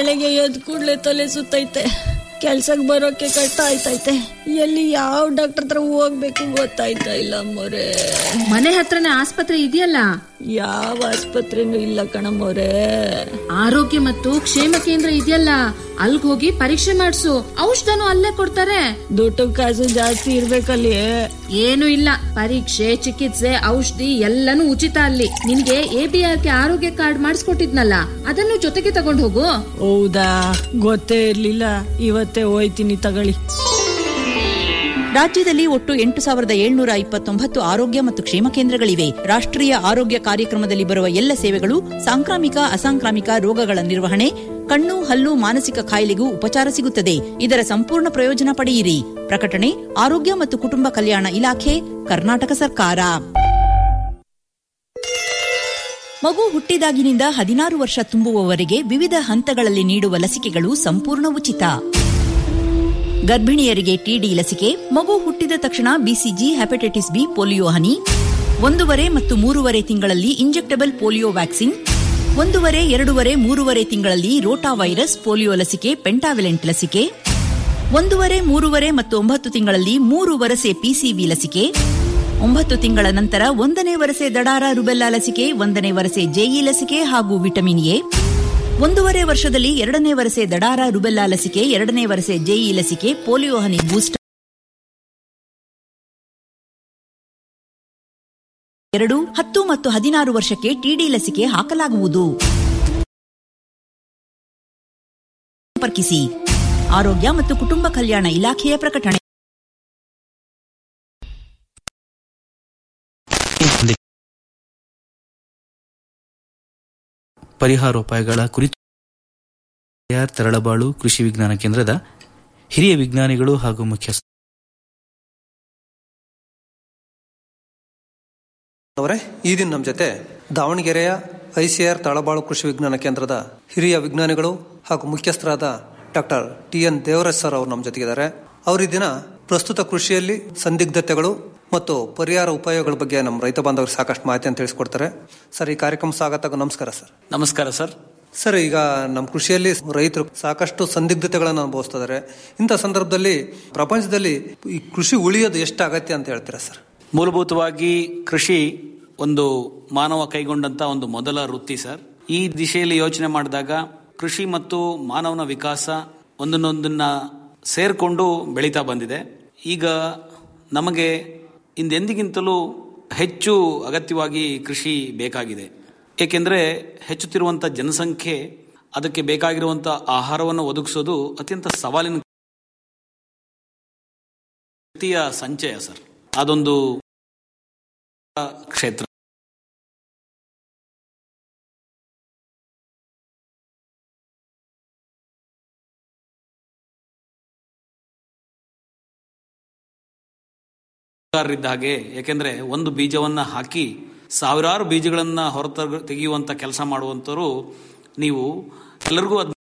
ಬೆಳಗ್ಗೆ ಎದ್ ಕೂಡ್ಲೆ ತಲೆ ಸುತ್ತೈತೆ ಕೆಲ್ಸಕ್ ಬರೋಕೆ ಕಷ್ಟ ಆಯ್ತೈತೆ ಎಲ್ಲಿ ಯಾವ ಡಾಕ್ಟರ್ ಹತ್ರ ಹೋಗ್ಬೇಕು ಗೊತ್ತಾಯ್ತಾ ಇಲ್ಲ ಮೊರೆ ಮನೆ ಹತ್ರನೇ ಆಸ್ಪತ್ರೆ ಇದೆಯಲ್ಲ ಯಾವ ಆಸ್ಪತ್ರೆನೂ ಇಲ್ಲ ಕಣಮ್ಮೋರೆ ಆರೋಗ್ಯ ಮತ್ತು ಕ್ಷೇಮ ಕೇಂದ್ರ ಇದೆಯಲ್ಲ ಅಲ್ಗ್ ಹೋಗಿ ಪರೀಕ್ಷೆ ಮಾಡಿಸು ಔಷಧನು ಅಲ್ಲೇ ಕೊಡ್ತಾರೆ ದುಡ್ಡು ಕಾಸು ಜಾಸ್ತಿ ಇರ್ಬೇಕಲ್ಲಿ ಏನು ಇಲ್ಲ ಪರೀಕ್ಷೆ ಚಿಕಿತ್ಸೆ ಔಷಧಿ ಎಲ್ಲನೂ ಉಚಿತ ಅಲ್ಲಿ ನಿನ್ಗೆ ಎ ಬಿ ಆರ್ ಕೆ ಆರೋಗ್ಯ ಕಾರ್ಡ್ ಮಾಡಿಸ್ಕೊಟ್ಟಿದ್ನಲ್ಲ ಅದನ್ನು ಜೊತೆಗೆ ತಗೊಂಡ್ ಹೋಗು ಹೌದಾ ಗೊತ್ತೇ ಇರ್ಲಿಲ್ಲ ಇವತ್ತೇ ಹೋಯ್ತೀನಿ ತಗೊಳ್ಳಿ ರಾಜ್ಯದಲ್ಲಿ ಒಟ್ಟು ಎಂಟು ಸಾವಿರದ ಏಳ್ನೂರ ಇಪ್ಪತ್ತೊಂಬತ್ತು ಆರೋಗ್ಯ ಮತ್ತು ಕ್ಷೇಮ ಕೇಂದ್ರಗಳಿವೆ ರಾಷ್ಟ್ರೀಯ ಆರೋಗ್ಯ ಕಾರ್ಯಕ್ರಮದಲ್ಲಿ ಬರುವ ಎಲ್ಲ ಸೇವೆಗಳು ಸಾಂಕ್ರಾಮಿಕ ಅಸಾಂಕ್ರಾಮಿಕ ರೋಗಗಳ ನಿರ್ವಹಣೆ ಕಣ್ಣು ಹಲ್ಲು ಮಾನಸಿಕ ಕಾಯಿಲೆಗೂ ಉಪಚಾರ ಸಿಗುತ್ತದೆ ಇದರ ಸಂಪೂರ್ಣ ಪ್ರಯೋಜನ ಪಡೆಯಿರಿ ಪ್ರಕಟಣೆ ಆರೋಗ್ಯ ಮತ್ತು ಕುಟುಂಬ ಕಲ್ಯಾಣ ಇಲಾಖೆ ಕರ್ನಾಟಕ ಸರ್ಕಾರ ಮಗು ಹುಟ್ಟಿದಾಗಿನಿಂದ ಹದಿನಾರು ವರ್ಷ ತುಂಬುವವರೆಗೆ ವಿವಿಧ ಹಂತಗಳಲ್ಲಿ ನೀಡುವ ಲಸಿಕೆಗಳು ಸಂಪೂರ್ಣ ಉಚಿತ ಗರ್ಭಿಣಿಯರಿಗೆ ಟಿಡಿ ಲಸಿಕೆ ಮಗು ಹುಟ್ಟಿದ ತಕ್ಷಣ ಬಿಸಿಜಿ ಹೆಪಟೈಟಿಸ್ ಬಿ ಪೋಲಿಯೋ ಹನಿ ಒಂದೂವರೆ ಮತ್ತು ಮೂರುವರೆ ತಿಂಗಳಲ್ಲಿ ಇಂಜೆಕ್ಟಬಲ್ ಪೋಲಿಯೋ ವ್ಯಾಕ್ಸಿನ್ ಒಂದೂವರೆ ಎರಡೂವರೆ ಮೂರುವರೆ ತಿಂಗಳಲ್ಲಿ ರೋಟಾ ವೈರಸ್ ಪೋಲಿಯೋ ಲಸಿಕೆ ಪೆಂಟಾವಿಲೆಂಟ್ ಲಸಿಕೆ ಒಂದೂವರೆ ಮೂರುವರೆ ಮತ್ತು ಒಂಬತ್ತು ತಿಂಗಳಲ್ಲಿ ಮೂರು ವರಸೆ ಪಿಸಿವಿ ಲಸಿಕೆ ಒಂಬತ್ತು ತಿಂಗಳ ನಂತರ ಒಂದನೇ ವರಸೆ ದಡಾರ ರುಬೆಲ್ಲಾ ಲಸಿಕೆ ಒಂದನೇ ವರಸೆ ಜೆಇ ಲಸಿಕೆ ಹಾಗೂ ವಿಟಮಿನ್ ಎ ಒಂದೂವರೆ ವರ್ಷದಲ್ಲಿ ಎರಡನೇ ವರಸೆ ದಡಾರ ರುಬೆಲ್ಲಾ ಲಸಿಕೆ ಎರಡನೇ ವರಸೆ ಜೆಇ ಲಸಿಕೆ ಪೋಲಿಯೋ ಹನಿ ಬೂಸ್ಟರ್ ಎರಡು ಹತ್ತು ಮತ್ತು ಹದಿನಾರು ವರ್ಷಕ್ಕೆ ಟಿಡಿ ಲಸಿಕೆ ಹಾಕಲಾಗುವುದು ಸಂಪರ್ಕಿಸಿ ಆರೋಗ್ಯ ಮತ್ತು ಕುಟುಂಬ ಕಲ್ಯಾಣ ಇಲಾಖೆಯ ಪ್ರಕಟಣೆ ಪರಿಹಾರೋಪಾಯಗಳ ಕುರಿತು ಆರ್ ತರಳಬಾಳು ಕೃಷಿ ವಿಜ್ಞಾನ ಕೇಂದ್ರದ ಹಿರಿಯ ವಿಜ್ಞಾನಿಗಳು ಹಾಗೂ ಮುಖ್ಯಸ್ಥ ಅವರೇ ಈ ದಿನ ನಮ್ಮ ಜೊತೆ ದಾವಣಗೆರೆಯ ಐಸಿಆರ್ ತಳಬಾಳು ಕೃಷಿ ವಿಜ್ಞಾನ ಕೇಂದ್ರದ ಹಿರಿಯ ವಿಜ್ಞಾನಿಗಳು ಹಾಗೂ ಮುಖ್ಯಸ್ಥರಾದ doctor T N Devaraj sir ಅವರು ನಮ್ಮ ಜೊತೆಗಿದ್ದಾರೆ ಅವರು ಈ ದಿನ ಪ್ರಸ್ತುತ ಕೃಷಿಯಲ್ಲಿ ಸಂದಿಗ್ಧತೆಗಳು ಮತ್ತು ಪರಿಹಾರ ಉಪಾಯಗಳ ಬಗ್ಗೆ ನಮ್ಮ ರೈತ ಬಾಂಧವರಿಗೆ ಸಾಕಷ್ಟು ಮಾಹಿತಿಯನ್ನು ತಿಳಿಸ್ಕೊಡ್ತಾರೆ ಸರ್ ಈ ಕಾರ್ಯಕ್ರಮ ಸ್ವಾಗತ ನಮಸ್ಕಾರ ಸರ್ ನಮಸ್ಕಾರ ಸರ್ ಸರ್ ಈಗ ನಮ್ಮ ಕೃಷಿಯಲ್ಲಿ ರೈತರು ಸಾಕಷ್ಟು ಸಂದಿಗ್ಧತೆಗಳನ್ನು ಅನುಭವಿಸ್ತಿದ್ದಾರೆ ಇಂಥ ಸಂದರ್ಭದಲ್ಲಿ ಪ್ರಪಂಚದಲ್ಲಿ ಈ ಕೃಷಿ ಉಳಿಯೋದು ಎಷ್ಟು ಅಗತ್ಯ ಅಂತ ಹೇಳ್ತೀರಾ ಸರ್ ಮೂಲಭೂತವಾಗಿ ಕೃಷಿ ಒಂದು ಮಾನವ ಕೈಗೊಂಡಂತ ಒಂದು ಮೊದಲ ವೃತ್ತಿ ಸರ್ ಈ ದಿಶೆಯಲ್ಲಿ ಯೋಚನೆ ಮಾಡಿದಾಗ ಕೃಷಿ ಮತ್ತು ಮಾನವನ ವಿಕಾಸ ಒಂದನ್ನೊಂದನ್ನ ಸೇರ್ಕೊಂಡು ಬೆಳೀತಾ ಬಂದಿದೆ ಈಗ ನಮಗೆ ಇಂದೆಂದಿಗಿಂತಲೂ ಹೆಚ್ಚು ಅಗತ್ಯವಾಗಿ ಕೃಷಿ ಬೇಕಾಗಿದೆ ಏಕೆಂದರೆ ಹೆಚ್ಚುತ್ತಿರುವಂಥ ಜನಸಂಖ್ಯೆ ಅದಕ್ಕೆ ಬೇಕಾಗಿರುವಂಥ ಆಹಾರವನ್ನು ಒದಗಿಸೋದು ಅತ್ಯಂತ ಸವಾಲಿನ ಶಕ್ತಿಯ ಸಂಚಯ ಸರ್ ಅದೊಂದು ಕ್ಷೇತ್ರ ಇದ್ದ ಹಾಗೆ ಯಾಕೆಂದ್ರೆ ಒಂದು ಬೀಜವನ್ನ ಹಾಕಿ ಸಾವಿರಾರು ಬೀಜಗಳನ್ನ ಹೊರ ತೆಗೆಯುವಂತ ಕೆಲಸ ಮಾಡುವಂತವರು ನೀವು ಎಲ್ಲರಿಗೂ ಅದ್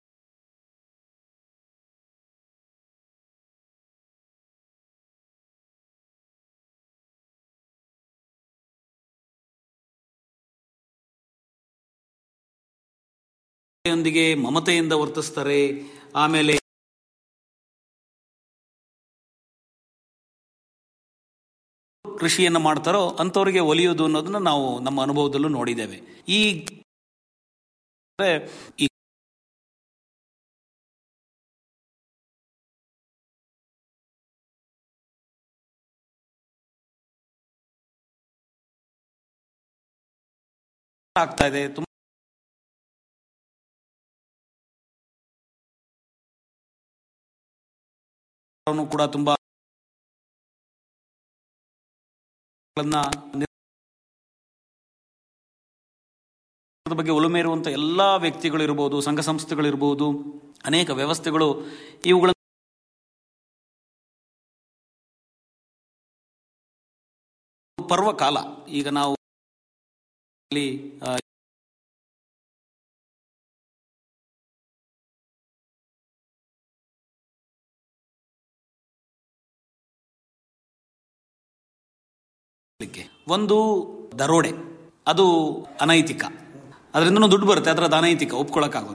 ಯೊಂದಿಗೆ ಮಮತೆಯಿಂದ ವರ್ತಿಸ್ತಾರೆ ಆಮೇಲೆ ಕೃಷಿಯನ್ನು ಮಾಡ್ತಾರೋ ಅಂಥವ್ರಿಗೆ ಒಲಿಯೋದು ಅನ್ನೋದನ್ನ ನಾವು ನಮ್ಮ ಅನುಭವದಲ್ಲೂ ನೋಡಿದ್ದೇವೆ ಈ ಈ ಆಗ್ತಾ ಇದೆ ತುಂಬ ಕೂಡ ತುಂಬಾ ಬಗ್ಗೆ ಒಲುಮೆ ಇರುವಂತಹ ಎಲ್ಲಾ ವ್ಯಕ್ತಿಗಳು ಇರಬಹುದು ಸಂಘ ಸಂಸ್ಥೆಗಳು ಇರಬಹುದು ಅನೇಕ ವ್ಯವಸ್ಥೆಗಳು ಇವುಗಳ ಪರ್ವಕಾಲ ಈಗ ನಾವು ಇಲ್ಲಿ ಒಂದು ದರೋಡೆ ಅದು ಅನೈತಿಕ ಅದರಿಂದ ದುಡ್ಡು ಬರುತ್ತೆ ಅದರ ಅನೈತಿಕ ಒಪ್ಕೊಳ್ಳೋಕ್ಕಾಗೋದಿಲ್ಲ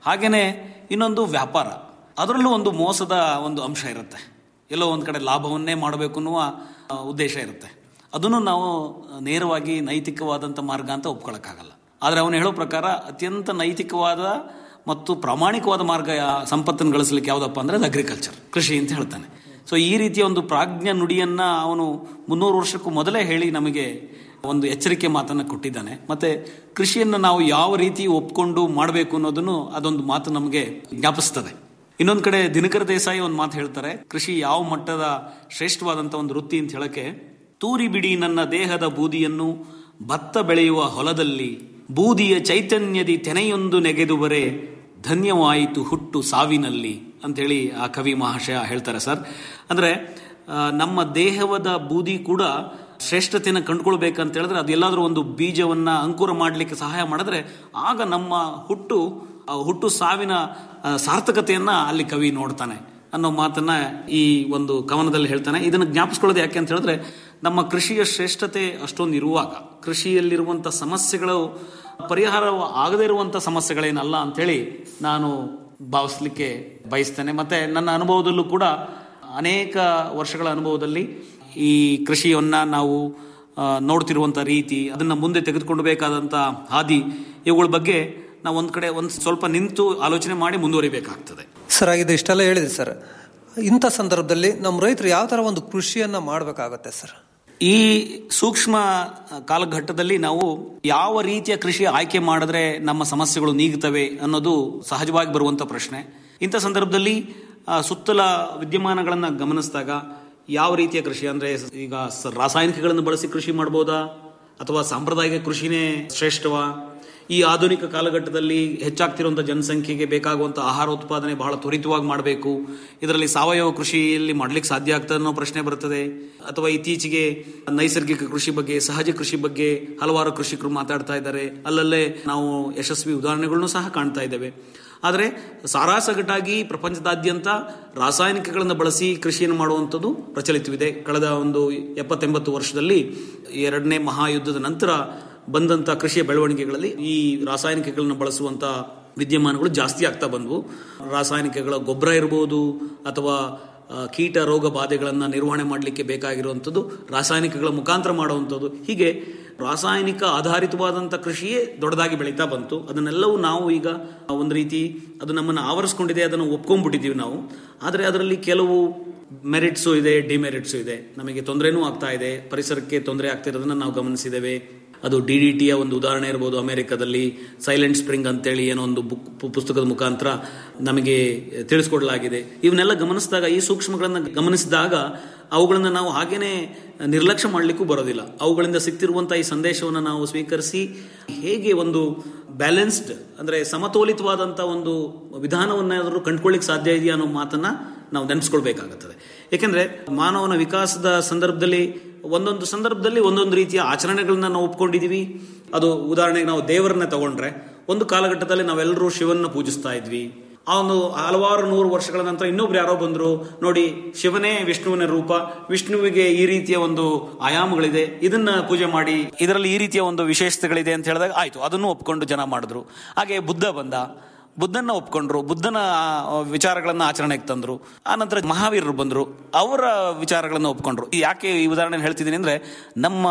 ಹಾಗೇನೆ ಇನ್ನೊಂದು ವ್ಯಾಪಾರ ಅದರಲ್ಲೂ ಒಂದು ಮೋಸದ ಒಂದು ಅಂಶ ಇರುತ್ತೆ ಎಲ್ಲೋ ಒಂದು ಕಡೆ ಲಾಭವನ್ನೇ ಮಾಡಬೇಕು ಅನ್ನುವ ಆ, ಉದ್ದೇಶ ಇರುತ್ತೆ ಅದನ್ನು ನಾವು ನೇರವಾಗಿ ನೈತಿಕವಾದಂಥ ಮಾರ್ಗ ಅಂತ ಒಪ್ಕೊಳ್ಳೋಕ್ಕಾಗಲ್ಲ ಆದರೆ ಅವನು ಹೇಳೋ ಪ್ರಕಾರ ಅತ್ಯಂತ ನೈತಿಕವಾದ ಮತ್ತು ಪ್ರಾಮಾಣಿಕವಾದ ಮಾರ್ಗ ಯಾ- ಸಂಪತ್ತನ್ನು ಗಳಿಸಲಿಕ್ಕೆ ಯಾವುದಪ್ಪ ಅಂದರೆ ಅದು ಅಗ್ರಿಕಲ್ಚರ್ ಕೃಷಿ ಅಂತ ಹೇಳ್ತಾನೆ ಸೊ ಈ ರೀತಿಯ ಒಂದು ಪ್ರಾಜ್ಞ ನುಡಿಯನ್ನ ಅವನು ಮುನ್ನೂರು ವರ್ಷಕ್ಕೂ ಮೊದಲೇ ಹೇಳಿ ನಮಗೆ ಒಂದು ಎಚ್ಚರಿಕೆ ಮಾತನ್ನ ಕೊಟ್ಟಿದ್ದಾನೆ ಮತ್ತೆ ಕೃಷಿಯನ್ನು ನಾವು ಯಾವ ರೀತಿ ಒಪ್ಕೊಂಡು ಮಾಡಬೇಕು ಅನ್ನೋದನ್ನು ಅದೊಂದು ಮಾತು ನಮಗೆ ಜ್ಞಾಪಿಸ್ತದೆ ಇನ್ನೊಂದು ಕಡೆ ದಿನಕರ ದೇಸಾಯಿ ಒಂದು ಮಾತು ಹೇಳ್ತಾರೆ ಕೃಷಿ ಯಾವ ಮಟ್ಟದ ಶ್ರೇಷ್ಠವಾದಂಥ ಒಂದು ವೃತ್ತಿ ಅಂತ ಹೇಳಕ್ಕೆ ತೂರಿ ಬಿಡಿ ನನ್ನ ದೇಹದ ಬೂದಿಯನ್ನು ಭತ್ತ ಬೆಳೆಯುವ ಹೊಲದಲ್ಲಿ ಬೂದಿಯ ಚೈತನ್ಯದಿ ತೆನೆಯೊಂದು ನೆಗೆದು ಬರೆ ಧನ್ಯವಾಯಿತು ಹುಟ್ಟು ಸಾವಿನಲ್ಲಿ ಅಂತೇಳಿ ಆ ಕವಿ ಮಹಾಶಯ ಹೇಳ್ತಾರೆ ಸರ್ ಅಂದ್ರೆ ಆ, ನಮ್ಮ ದೇಹದ ಬೂದಿ ಕೂಡ ಶ್ರೇಷ್ಠತೆಯನ್ನು ಕಂಡುಕೊಳ್ಬೇಕಂತ ಹೇಳಿದ್ರೆ ಅದೆಲ್ಲಾದ್ರೂ ಒಂದು ಬೀಜವನ್ನ ಅಂಕುರ ಮಾಡಲಿಕ್ಕೆ ಸಹಾಯ ಮಾಡಿದ್ರೆ ಆಗ ನಮ್ಮ ಹುಟ್ಟು ಆ ಹುಟ್ಟು ಸಾವಿನ ಆ, ಸಾರ್ಥಕತೆಯನ್ನ ಅಲ್ಲಿ ಕವಿ ನೋಡ್ತಾನೆ ಅನ್ನೋ ಮಾತನ್ನ ಈ ಒಂದು ಕವನದಲ್ಲಿ ಹೇಳ್ತಾನೆ ಇದನ್ನು ಜ್ಞಾಪಿಸ್ಕೊಳ್ಳೋದು ಯಾಕೆ ಅಂತ ಹೇಳಿದ್ರೆ ನಮ್ಮ ಕೃಷಿಯ ಶ್ರೇಷ್ಠತೆ ಅಷ್ಟೊಂದು ಇರುವಾಗ ಕೃಷಿಯಲ್ಲಿರುವಂಥ ಸಮಸ್ಯೆಗಳು ಪರಿಹಾರ ಆಗದೇ ಇರುವಂಥ ಸಮಸ್ಯೆಗಳೇನಲ್ಲ ಅಂತೇಳಿ ನಾನು ಭಾವಿಸ್ಲಿಕ್ಕೆ ಬಯಸ್ತೇನೆ ಮತ್ತೆ ನನ್ನ ಅನುಭವದಲ್ಲೂ ಕೂಡ ಅನೇಕ ವರ್ಷಗಳ ಅನುಭವದಲ್ಲಿ ಈ ಕೃಷಿಯನ್ನ ನಾವು ಆ, ನೋಡ್ತಿರುವಂಥ ರೀತಿ ಅದನ್ನ ಮುಂದೆ ತೆಗೆದುಕೊಂಡು ಬೇಕಾದಂಥ ಹಾದಿ ಇವುಗಳ ಬಗ್ಗೆ ನಾವು ಒಂದ್ ಕಡೆ ಒಂದು ಸ್ವಲ್ಪ ನಿಂತು ಆಲೋಚನೆ ಮಾಡಿ ಮುಂದುವರಿಬೇಕಾಗ್ತದೆ ಸರ್ ಆಗಿದ್ದು ಇಷ್ಟೆಲ್ಲ ಹೇಳಿದೆ ಸರ್ ಇಂಥ ಸಂದರ್ಭದಲ್ಲಿ ನಮ್ಮ ರೈತರು ಯಾವ ಥರ ಒಂದು ಕೃಷಿಯನ್ನ ಮಾಡಬೇಕಾಗತ್ತೆ ಸರ್ ಈ ಸೂಕ್ಷ್ಮ ಕಾಲಘಟ್ಟದಲ್ಲಿ ನಾವು ಯಾವ ರೀತಿಯ ಕೃಷಿ ಆಯ್ಕೆ ಮಾಡಿದ್ರೆ ನಮ್ಮ ಸಮಸ್ಯೆಗಳು ನೀಗುತ್ತವೆ ಅನ್ನೋದು ಸಹಜವಾಗಿ ಬರುವಂತ ಪ್ರಶ್ನೆ ಇಂಥ ಸಂದರ್ಭದಲ್ಲಿ ಆ, ಸುತ್ತಲ ವಿದ್ಯಮಾನಗಳನ್ನ ಗಮನಿಸಿದಾಗ ಯಾವ ರೀತಿಯ ಕೃಷಿ ಅಂದ್ರೆ ಈಗ ಸ- ರಾಸಾಯನಿಕಗಳನ್ನು ಬಳಸಿ ಕೃಷಿ ಮಾಡ್ಬೋದಾ ಅಥವಾ ಸಾಂಪ್ರದಾಯಿಕ ಕೃಷಿನೇ ಶ್ರೇಷ್ಠವಾ ಈ ಆಧುನಿಕ ಕಾಲಘಟ್ಟದಲ್ಲಿ ಹೆಚ್ಚಾಗ್ತಿರುವಂಥ ಜನಸಂಖ್ಯೆಗೆ ಬೇಕಾಗುವಂಥ ಆಹಾರ ಉತ್ಪಾದನೆ ಬಹಳ ತ್ವರಿತವಾಗಿ ಮಾಡಬೇಕು ಇದರಲ್ಲಿ ಸಾವಯವ ಕೃಷಿಯಲ್ಲಿ ಮಾಡ್ಲಿಕ್ಕೆ ಸಾಧ್ಯ ಆಗ್ತದೆ ಅನ್ನೋ ಪ್ರಶ್ನೆ ಬರ್ತದೆ ಅಥವಾ ಇತ್ತೀಚೆಗೆ ನೈಸರ್ಗಿಕ ಕೃಷಿ ಬಗ್ಗೆ ಸಹಜ ಕೃಷಿ ಬಗ್ಗೆ ಹಲವಾರು ಕೃಷಿಕರು ಮಾತಾಡ್ತಾ ಇದ್ದಾರೆ ಅಲ್ಲಲ್ಲೇ ನಾವು ಯಶಸ್ವಿ ಉದಾಹರಣೆಗಳನ್ನು ಸಹ ಕಾಣ್ತಾ ಇದ್ದೇವೆ ಆದರೆ ಸಾರಾಸಗಟಾಗಿ ಪ್ರಪಂಚದಾದ್ಯಂತ ರಾಸಾಯನಿಕಗಳನ್ನು ಬಳಸಿ ಕೃಷಿಯನ್ನು ಮಾಡುವಂಥದ್ದು ಪ್ರಚಲಿತವಿದೆ ಕಳೆದ ಒಂದು ಎಪ್ಪತ್ತೆಂಬತ್ತು ವರ್ಷದಲ್ಲಿ ಎರಡನೇ ಮಹಾಯುದ್ಧದ ನಂತರ ಬಂದಂತ ಕೃಷಿಯ ಬೆಳವಣಿಗೆಗಳಲ್ಲಿ ಈ ರಾಸಾಯನಿಕಗಳನ್ನು ಬಳಸುವಂತ ವಿದ್ಯಮಾನಗಳು ಜಾಸ್ತಿ ಆಗ್ತಾ ಬಂದವು ರಾಸಾಯನಿಕಗಳ ಗೊಬ್ಬರ ಇರಬಹುದು ಅಥವಾ ಆ, ಕೀಟ ರೋಗ ಬಾಧೆಗಳನ್ನು ನಿರ್ವಹಣೆ ಮಾಡಲಿಕ್ಕೆ ಬೇಕಾಗಿರುವಂಥದ್ದು ರಾಸಾಯನಿಕಗಳ ಮುಖಾಂತರ ಮಾಡುವಂಥದ್ದು ಹೀಗೆ ರಾಸಾಯನಿಕ ಆಧಾರಿತವಾದಂಥ ಕೃಷಿಯೇ ದೊಡ್ಡದಾಗಿ ಬೆಳೀತಾ ಬಂತು ಅದನ್ನೆಲ್ಲವೂ ನಾವು ಈಗ ಒಂದು ರೀತಿ ಅದು ನಮ್ಮನ್ನು ಆವರಿಸ್ಕೊಂಡಿದೆ ಅದನ್ನು ಒಪ್ಕೊಂಡ್ಬಿಟ್ಟಿದ್ದೀವಿ ನಾವು ಆದರೆ ಅದರಲ್ಲಿ ಕೆಲವು ಮೆರಿಟ್ಸು ಇದೆ ಡಿಮೆರಿಟ್ಸು ಇದೆ ನಮಗೆ ತೊಂದರೆನೂ ಆಗ್ತಾ ಇದೆ ಪರಿಸರಕ್ಕೆ ತೊಂದರೆ ಆಗ್ತಿರೋದನ್ನ ನಾವು ಗಮನಿಸಿದ್ದೇವೆ ಅದು ಡಿ ಡಿ ಟಿಯ ಒಂದು ಉದಾಹರಣೆ ಇರ್ಬೋದು ಅಮೆರಿಕದಲ್ಲಿ ಸೈಲೆಂಟ್ ಸ್ಪ್ರಿಂಗ್ ಅಂತೇಳಿ ಏನೋ ಒಂದು ಬುಕ್ ಪು- ಪುಸ್ತಕದ ಮುಖಾಂತರ ನಮಗೆ ತಿಳಿಸ್ಕೊಡ್ಲಾಗಿದೆ ಇವನ್ನೆಲ್ಲ ಗಮನಿಸಿದಾಗ ಈ ಸೂಕ್ಷ್ಮಗಳನ್ನು ಗಮನಿಸಿದಾಗ ಅವುಗಳನ್ನು ನಾವು ಹಾಗೇನೆ ನಿರ್ಲಕ್ಷ್ಯ ಮಾಡಲಿಕ್ಕೂ ಬರೋದಿಲ್ಲ ಅವುಗಳಿಂದ ಸಿಗ್ತಿರುವಂತಹ ಈ ಸಂದೇಶವನ್ನು ನಾವು ಸ್ವೀಕರಿಸಿ ಹೇಗೆ ಒಂದು ಬ್ಯಾಲೆನ್ಸ್ಡ್ ಅಂದ್ರೆ ಸಮತೋಲಿತವಾದಂಥ ಒಂದು ವಿಧಾನವನ್ನಾದರೂ ಕಂಡುಕೊಳ್ಳಿಕ್ಕೆ ಸಾಧ್ಯ ಇದೆಯಾ ಅನ್ನೋ ಮಾತನ್ನ ನಾವು ನೆನೆಸ್ಕೊಳ್ಬೇಕಾಗುತ್ತದೆ ಏಕೆಂದ್ರೆ ಮಾನವನ ವಿಕಾಸದ ಸಂದರ್ಭದಲ್ಲಿ ಒಂದೊಂದು ಸಂದರ್ಭದಲ್ಲಿ ಒಂದೊಂದು ರೀತಿಯ ಆಚರಣೆಗಳನ್ನ ನಾವು ಒಪ್ಕೊಂಡಿದೀವಿ ಅದು ಉದಾಹರಣೆಗೆ ನಾವು ದೇವರನ್ನ ತಗೊಂಡ್ರೆ ಒಂದು ಕಾಲಘಟ್ಟದಲ್ಲಿ ನಾವೆಲ್ಲರೂ ಶಿವನ್ನ ಪೂಜಿಸ್ತಾ ಇದ್ವಿ ಆ ಒಂದು ಹಲವಾರು ನೂರು ವರ್ಷಗಳ ನಂತರ ಇನ್ನೊಬ್ರು ಯಾರೋ ಬಂದ್ರು ನೋಡಿ ಶಿವನೇ ವಿಷ್ಣುವಿನ ರೂಪ ವಿಷ್ಣುವಿಗೆ ಈ ರೀತಿಯ ಒಂದು ಆಯಾಮಗಳಿದೆ ಇದನ್ನ ಪೂಜೆ ಮಾಡಿ ಇದರಲ್ಲಿ ಈ ರೀತಿಯ ಒಂದು ವಿಶೇಷತೆಗಳಿದೆ ಅಂತ ಹೇಳಿದಾಗ ಆಯ್ತು ಅದನ್ನು ಒಪ್ಕೊಂಡು ಜನ ಮಾಡಿದ್ರು ಹಾಗೆ ಬುದ್ಧ ಬಂದ ಬುದ್ಧನ ಒಪ್ಕೊಂಡ್ರು ಬುದ್ಧನ ಆ, ವಿಚಾರಗಳನ್ನ ಆಚರಣೆಗೆ ತಂದ್ರು ಆ ನಂತರ ಮಹಾವೀರರು ಬಂದ್ರು ಅವರ ವಿಚಾರಗಳನ್ನ ಒಪ್ಕೊಂಡ್ರು ಈ ಯಾಕೆ ಈ ಉದಾಹರಣೆ ಹೇಳ್ತಿದ್ದೀನಿ ಅಂದ್ರೆ ನಮ್ಮ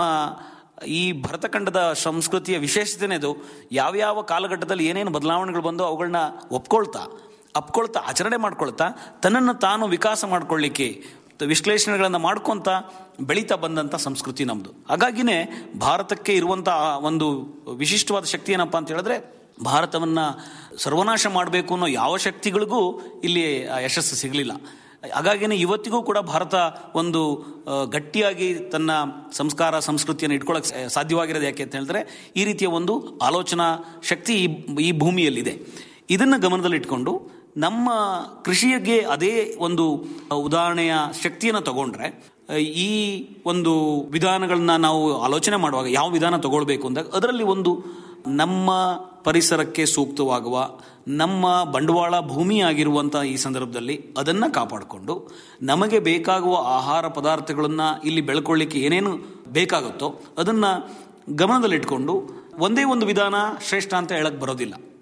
ಈ ಭರತಖಂಡದ ಸಂಸ್ಕೃತಿಯ ವಿಶೇಷತೆನೇ ಇದು ಯಾವ್ಯಾವ ಕಾಲಘಟ್ಟದಲ್ಲಿ ಏನೇನು ಬದಲಾವಣೆಗಳು ಬಂದು ಅವುಗಳನ್ನ ಒಪ್ಕೊಳ್ತಾ ಅಪ್ಕೊಳ್ತಾ ಆಚರಣೆ ಮಾಡ್ಕೊಳ್ತಾ ತನ್ನನ್ನು ತಾನು ವಿಕಾಸ ಮಾಡ್ಕೊಳ್ಳಿಕ್ಕೆ ವಿಶ್ಲೇಷಣೆಗಳನ್ನು ಮಾಡ್ಕೊಂತ ಬೆಳೀತಾ ಬಂದಂಥ ಸಂಸ್ಕೃತಿ ನಮ್ಮದು ಹಾಗಾಗಿನೇ ಭಾರತಕ್ಕೆ ಇರುವಂಥ ಒಂದು ವಿಶಿಷ್ಟವಾದ ಶಕ್ತಿ ಏನಪ್ಪಾ ಅಂತ ಹೇಳಿದ್ರೆ ಭಾರತವನ್ನ ಸರ್ವನಾಶ ಮಾಡಬೇಕು ಅನ್ನೋ ಯಾವ ಶಕ್ತಿಗಳಿಗೂ ಇಲ್ಲಿ ಆ ಯಶಸ್ಸು ಸಿಗಲಿಲ್ಲ ಹಾಗಾಗಿನೇ ಇವತ್ತಿಗೂ ಕೂಡ ಭಾರತ ಒಂದು ಆ, ಗಟ್ಟಿಯಾಗಿ ತನ್ನ ಸಂಸ್ಕಾರ ಸಂಸ್ಕೃತಿಯನ್ನು ಇಟ್ಕೊಳ್ಳೋಕೆ ಸಾ- ಸಾಧ್ಯವಾಗಿರೋದು ಯಾಕೆ ಅಂತ ಹೇಳಿದ್ರೆ ಈ ರೀತಿಯ ಒಂದು ಆಲೋಚನಾ ಶಕ್ತಿ ಈ ಈ ಭೂಮಿಯಲ್ಲಿದೆ ಇದನ್ನು ಗಮನದಲ್ಲಿಟ್ಕೊಂಡು ನಮ್ಮ ಕೃಷಿಗೆ ಅದೇ ಒಂದು ಉದಾಹರಣೆಯ ಶಕ್ತಿಯನ್ನು ತಗೊಂಡ್ರೆ ಆ, ಈ ಒಂದು ವಿಧಾನಗಳನ್ನ ನಾವು ಆಲೋಚನೆ ಮಾಡುವಾಗ ಯಾವ ವಿಧಾನ ತಗೊಳ್ಬೇಕು ಅಂದಾಗ ಅದರಲ್ಲಿ ಒಂದು ನಮ್ಮ ಪರಿಸರಕ್ಕೆ ಸೂಕ್ತವಾಗುವ ನಮ್ಮ ಬಂಡವಾಳ ಭೂಮಿ ಆಗಿರುವಂಥ ಈ ಸಂದರ್ಭದಲ್ಲಿ ಅದನ್ನು ಕಾಪಾಡಿಕೊಂಡು ನಮಗೆ ಬೇಕಾಗುವ ಆಹಾರ ಪದಾರ್ಥಗಳನ್ನು ಇಲ್ಲಿ ಬೆಳ್ಕೊಳ್ಳಿಕ್ಕೆ ಏನೇನು ಬೇಕಾಗುತ್ತೋ ಅದನ್ನು ಗಮನದಲ್ಲಿಟ್ಕೊಂಡು ಒಂದೇ ಒಂದು ವಿಧಾನ ಶ್ರೇಷ್ಠ ಅಂತ ಹೇಳಕ್ ಬರೋದಿಲ್ಲ